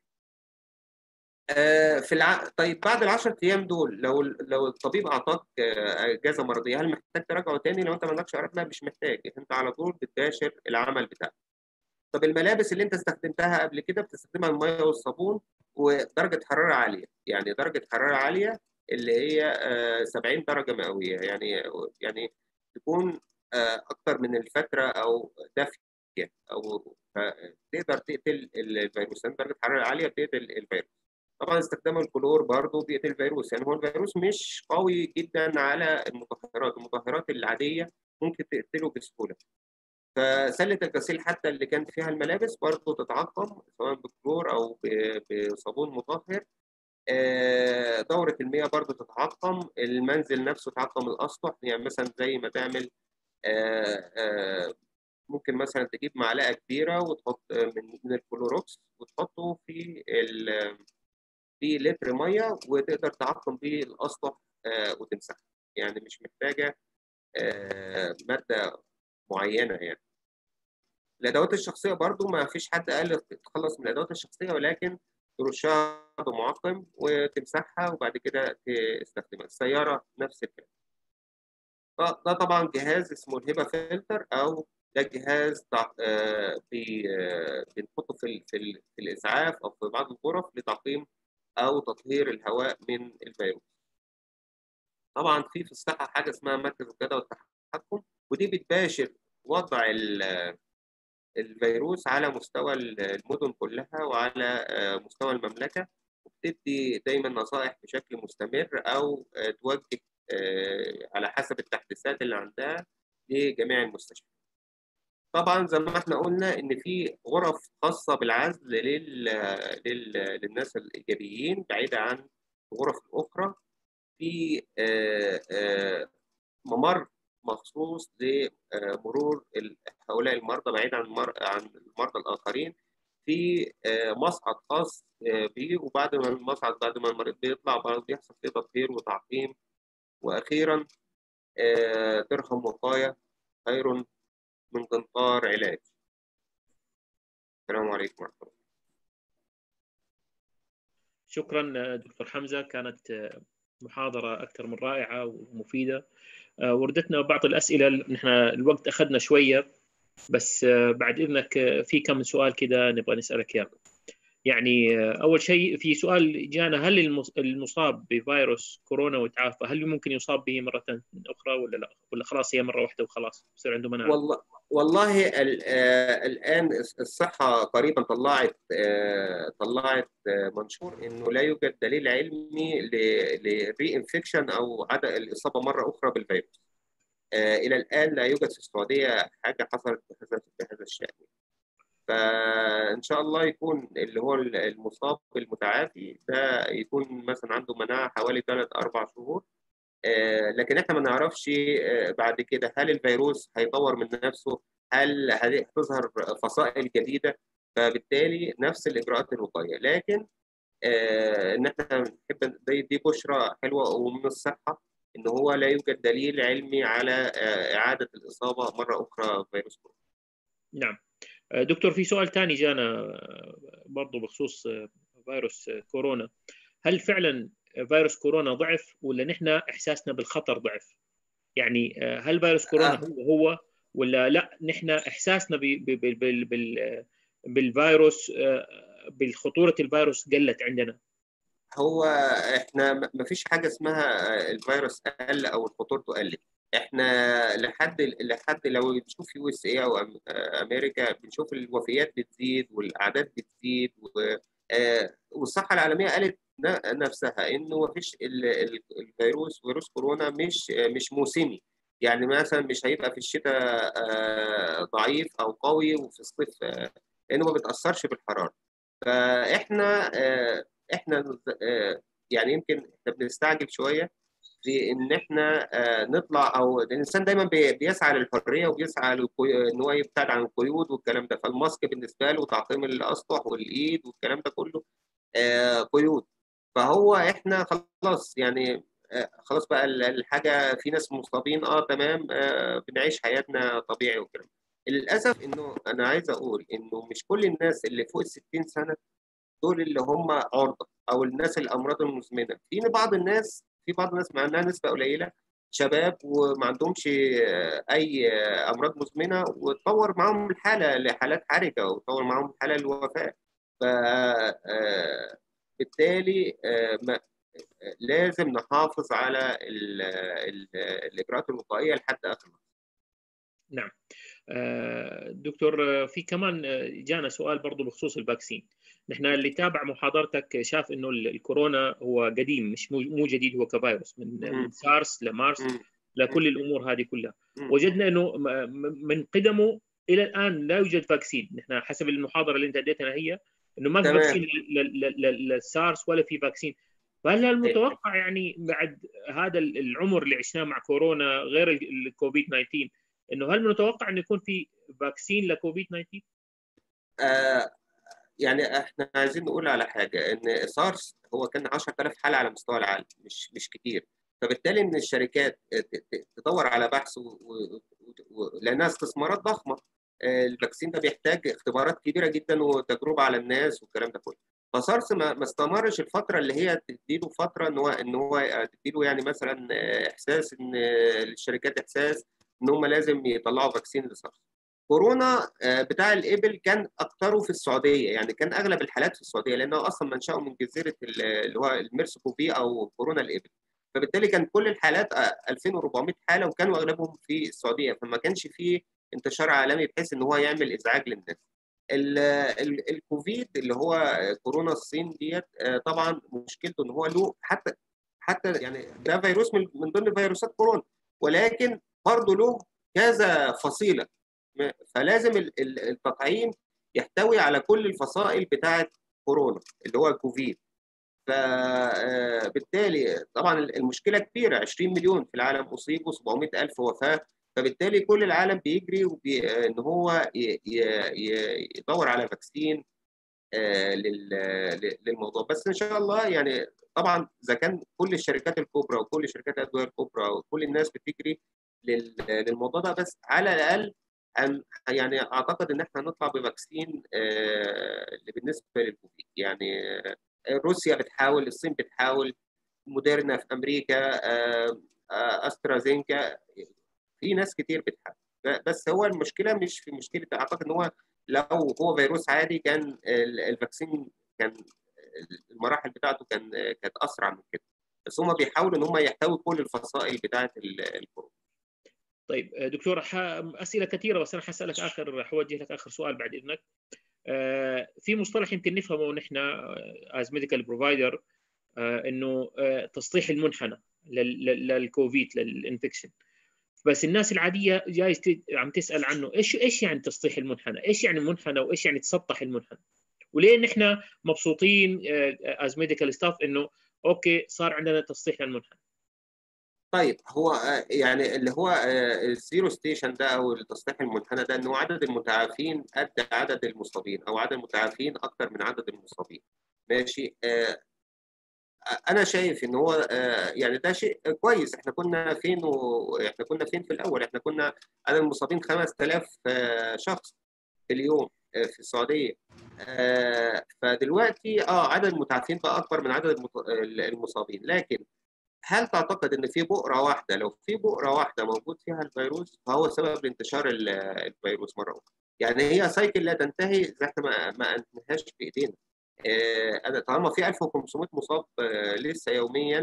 S2: في الع... طيب بعد ال 10 ايام دول لو لو الطبيب اعطاك اجازه مرضيه هل محتاج تراجعه تاني لو انت ما عندكش اعراض لا مش محتاج انت على طول بتباشر العمل بتاعك طب الملابس اللي انت استخدمتها قبل كده بتستخدمها الميه والصابون ودرجه حراره عاليه يعني درجه حراره عاليه اللي هي 70 درجه مئويه يعني يعني تكون اكتر من الفتره او دافيه او تقدر تقتل الفيروس لان درجه الحراره العاليه بتقتل الفيروس طبعا استخدام الكلور برضه بيقتل الفيروس يعني هو الفيروس مش قوي جدا على المطهرات المطهرات العاديه ممكن تقتله بسهوله فسله الغسيل حتى اللي كانت فيها الملابس برضه تتعقم سواء بكلور او بصابون مطهر دورة المياه برضه تتعقم المنزل نفسه تعقم الأسطح يعني مثلا زي ما تعمل ممكن مثلا تجيب معلقة كبيرة وتحط من الكلوروكس وتحطه في في لتر مية وتقدر تعقم بيه الأسطح وتمسحه يعني مش محتاجة مادة معينة يعني الأدوات الشخصية برضو ما فيش حد قال تتخلص من الأدوات الشخصية ولكن ترشها بمعقم وتمسحها وبعد كده تستخدمها السيارة نفس الكلام ده طبعا جهاز اسمه الهبة فلتر أو ده جهاز بنحطه في في الإسعاف أو في بعض الغرف لتعقيم أو تطهير الهواء من الفيروس طبعا في في الصحة حاجة اسمها مركز القيادة والتحكم ودي بتباشر وضع الفيروس على مستوى المدن كلها وعلى مستوى المملكة وبتدي دايما نصائح بشكل مستمر أو توجه على حسب التحديثات اللي عندها لجميع المستشفيات. طبعا زي ما احنا قلنا ان في غرف خاصه بالعزل لل... لل... للناس الايجابيين بعيده عن الغرف الاخرى في ممر مخصوص لمرور هؤلاء المرضى بعيد عن المر... عن المرضى الاخرين في مصعد خاص بيه وبعد ما المصعد بعد ما المريض بيطلع برضه بيحصل فيه تطهير وتعقيم واخيرا درهم وقايه خير من قنطار علاج السلام عليكم ورحمه الله
S1: شكرا دكتور حمزه كانت محاضره اكثر من رائعه ومفيده وردتنا بعض الاسئله نحن الوقت اخذنا شويه بس بعد اذنك في كم سؤال كده نبغى نسالك اياه يعني اول شيء في سؤال جانا هل المصاب بفيروس كورونا وتعافى هل ممكن يصاب به مره اخرى ولا لا ولا خلاص هي مره واحده وخلاص يصير عنده مناعه
S2: والله والله الان الصحه قريبا طلعت طلعت منشور انه لا يوجد دليل علمي لري انفكشن او عدم الاصابه مره اخرى بالفيروس الى الان لا يوجد في السعوديه حاجه حصلت بهذا الشان فان شاء الله يكون اللي هو المصاب المتعافي ده يكون مثلا عنده مناعه حوالي 3 4 شهور لكن احنا ما نعرفش بعد كده هل الفيروس هيطور من نفسه هل هتظهر فصائل جديده فبالتالي نفس الاجراءات الوقائيه لكن ان احنا نحب دي بشرى حلوه ومن الصحه ان هو لا يوجد دليل علمي على اعاده الاصابه مره اخرى بفيروس كورونا.
S1: نعم. دكتور في سؤال ثاني جانا برضه بخصوص فيروس كورونا هل فعلا فيروس كورونا ضعف ولا نحن احساسنا بالخطر ضعف يعني هل فيروس كورونا آه. هو هو ولا لا نحن احساسنا بال بال بالفيروس بالخطوره الفيروس قلت عندنا
S2: هو احنا ما فيش حاجه اسمها الفيروس قل او خطورته قلت احنا لحد لحد لو بنشوف يو اس اي او امريكا بنشوف الوفيات بتزيد والاعداد بتزيد والصحه العالميه قالت نفسها انه ما فيش الفيروس فيروس كورونا مش مش موسمي يعني مثلا مش هيبقى في الشتاء ضعيف او قوي وفي الصيف لانه ما بيتاثرش بالحراره فاحنا احنا يعني يمكن احنا بنستعجل شويه في ان احنا نطلع او الانسان دايما بيسعى للحريه وبيسعى ان هو يبتعد عن القيود والكلام ده فالماسك بالنسبه له وتعقيم الاسطح والايد والكلام ده كله قيود فهو احنا خلاص يعني خلاص بقى الحاجه في ناس مصابين اه تمام آه بنعيش حياتنا طبيعي والكلام للاسف انه انا عايز اقول انه مش كل الناس اللي فوق ال 60 سنه دول اللي هم عرضه او الناس الامراض المزمنه في بعض الناس في بعض الناس مع انها نسبه قليله شباب وما عندهمش اي امراض مزمنه وتطور معاهم الحاله لحالات حرجه وتطور معاهم الحاله للوفاه ف بالتالي لازم نحافظ على ال ال الاجراءات الوقائيه لحد اخر
S1: نعم دكتور في كمان جانا سؤال برضه بخصوص الفاكسين نحن اللي تابع محاضرتك شاف انه الكورونا هو قديم مش مو جديد هو كفيروس من, من سارس لمارس لكل الامور هذه كلها وجدنا انه من قدمه الى الان لا يوجد فاكسين نحن حسب المحاضره اللي انت اديتها هي انه ما في فاكسين للسارس ولا في فاكسين فهل المتوقع يعني بعد هذا العمر اللي عشناه مع كورونا غير الكوفيد 19 انه هل متوقع انه يكون في فاكسين لكوفيد 19؟
S2: آه يعني احنا عايزين نقول على حاجه ان سارس هو كان 10000 حاله على مستوى العالم مش مش كتير فبالتالي ان الشركات تدور على بحث و... و... و... لانها استثمارات ضخمه الفاكسين ده بيحتاج اختبارات كبيره جدا وتجربه على الناس والكلام ده كله فسارس ما استمرش الفتره اللي هي تديله فتره ان هو ان هو تديله يعني مثلا احساس ان الشركات احساس ان هم لازم يطلعوا فاكسين لسارس كورونا بتاع الابل كان اكثره في السعوديه يعني كان اغلب الحالات في السعوديه لانه اصلا منشاه من جزيره اللي هو الميرس كوفي او كورونا الابل فبالتالي كان كل الحالات 2400 حاله وكانوا اغلبهم في السعوديه فما كانش فيه انتشار عالمي بحيث ان هو يعمل ازعاج للناس الكوفيد اللي هو كورونا الصين ديت طبعا مشكلته ان هو له حتى حتى يعني ده فيروس من ضمن فيروسات كورونا ولكن برضه له كذا فصيله فلازم التطعيم يحتوي على كل الفصائل بتاعه كورونا اللي هو الكوفيد فبالتالي طبعا المشكله كبيره 20 مليون في العالم اصيبوا 700 الف وفاه فبالتالي كل العالم بيجري وبي... ان هو ي... ي... يدور على فاكسين لل... للموضوع بس ان شاء الله يعني طبعا اذا كان كل الشركات الكبرى وكل شركات الادويه الكبرى وكل الناس بتجري لل... للموضوع ده بس على الاقل أن يعني اعتقد ان احنا هنطلع بفاكسين بالنسبه للكوفيد يعني روسيا بتحاول الصين بتحاول موديرنا في امريكا استرازينكا في ناس كتير بتحاول بس هو المشكله مش في مشكله اعتقد ان هو لو هو فيروس عادي كان الفاكسين كان المراحل بتاعته كان كانت اسرع من كده بس هم بيحاولوا ان هم يحتوي كل الفصائل بتاعه الكورونا
S1: طيب دكتور اسئله كثيره بس انا حسالك اخر حوجه لك اخر سؤال بعد اذنك في مصطلح يمكن نفهمه نحن از ميديكال بروفايدر انه تسطيح المنحنى للكوفيد للانفكشن بس الناس العاديه جايز عم تسال عنه ايش ايش يعني تسطيح المنحنى؟ ايش يعني منحنى وايش يعني تسطح المنحنى؟ وليه نحن مبسوطين از ميديكال ستاف انه اوكي صار عندنا تسطيح للمنحنى؟
S2: طيب هو يعني اللي هو الزيرو ستيشن ده او التسطيح المنحنى ده انه عدد المتعافين قد عدد المصابين او عدد المتعافين اكثر من عدد المصابين ماشي انا شايف ان هو يعني ده شيء كويس احنا كنا فين واحنا كنا فين في الاول احنا كنا عدد المصابين 5000 شخص في اليوم في السعوديه فدلوقتي اه عدد المتعافين بقى اكبر من عدد المصابين لكن هل تعتقد ان في بؤره واحده لو في بؤره واحده موجود فيها الفيروس فهو سبب لانتشار الفيروس مره اخرى يعني هي سايكل لا تنتهي اذا احنا ما, ما انتهاش بايدينا انا طالما في 1500 مصاب لسه يوميا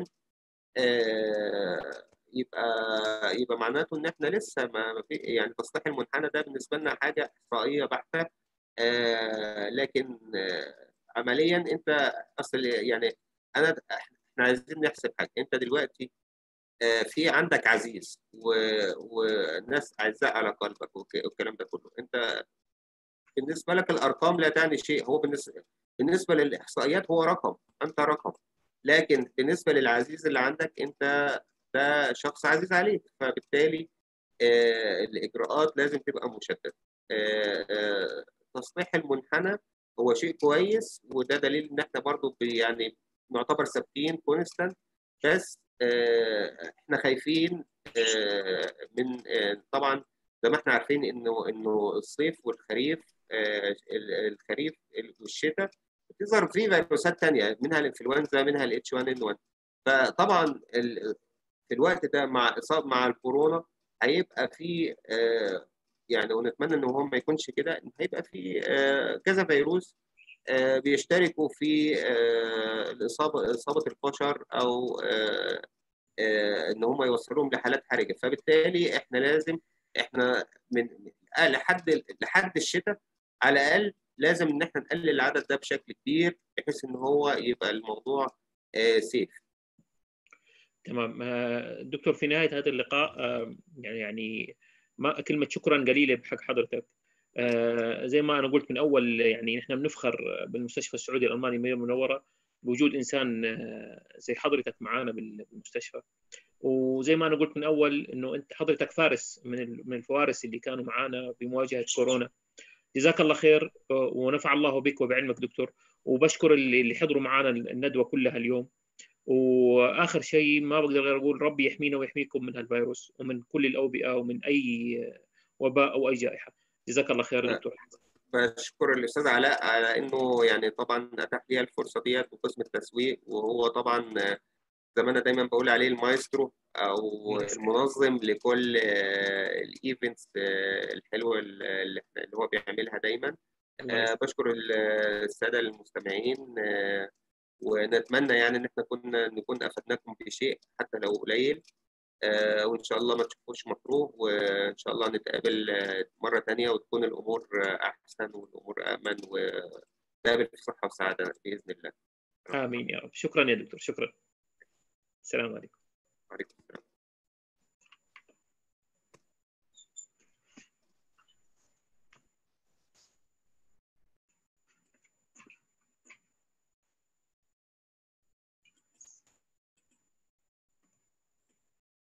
S2: يبقى يبقى معناته ان احنا لسه ما في يعني تسطيح المنحنى ده بالنسبه لنا حاجه احصائيه بحته لكن عمليا انت اصل يعني انا احنا عايزين نحسب حاجه انت دلوقتي في عندك عزيز وناس اعزاء على قلبك والكلام ده كله انت بالنسبه لك الارقام لا تعني شيء هو بالنسبه بالنسبه للاحصائيات هو رقم انت رقم لكن بالنسبه للعزيز اللي عندك انت ده شخص عزيز عليك فبالتالي آه الاجراءات لازم تبقى مشدده آه آه تصليح المنحنى هو شيء كويس وده دليل ان احنا برضو يعني نعتبر ثابتين كونستانت بس احنا خايفين من طبعا زي ما احنا عارفين انه انه الصيف والخريف الخريف والشتاء بتظهر فيه فيروسات ثانيه منها الانفلونزا منها الاتش 1 ان 1 فطبعا في الوقت ده مع اصابه مع الكورونا هيبقى في يعني ونتمنى ان هو ما يكونش كده هيبقى في كذا فيروس بيشتركوا في الاصابه اصابه البشر او ان هم يوصلوهم لحالات حرجه فبالتالي احنا لازم احنا من لحد لحد الشتاء على الاقل لازم ان احنا نقلل العدد ده بشكل كبير بحيث ان هو يبقى الموضوع سيف
S1: تمام دكتور في نهايه هذا اللقاء يعني يعني ما كلمه شكرا قليله بحق حضرتك زي ما انا قلت من اول يعني نحن بنفخر بالمستشفى السعودي الالماني المدينه المنوره بوجود انسان زي حضرتك معانا بالمستشفى وزي ما انا قلت من اول انه انت حضرتك فارس من من الفوارس اللي كانوا معانا بمواجهه كورونا جزاك الله خير ونفع الله بك وبعلمك دكتور وبشكر اللي حضروا معنا الندوه كلها اليوم واخر شيء ما بقدر غير اقول ربي يحمينا ويحميكم من هالفيروس ومن كل الاوبئه ومن اي وباء او اي جائحه جزاك الله خير دكتور
S2: بشكر الاستاذ علاء على انه يعني طبعا اتاح لي الفرصه ديت وقسم التسويق وهو طبعا زي ما انا دايما بقول عليه المايسترو او المنظم لكل الايفنتس الحلوه اللي هو بيعملها دايما بشكر الساده المستمعين ونتمنى يعني ان احنا كنا نكون افدناكم بشيء حتى لو قليل وان شاء الله ما تشوفوش مكروه وان شاء الله نتقابل مره ثانيه وتكون الامور احسن والامور امن ونتقابل في صحه وسعاده باذن الله
S1: امين يا رب شكرا يا دكتور شكرا السلام عليكم
S2: وعليكم السلام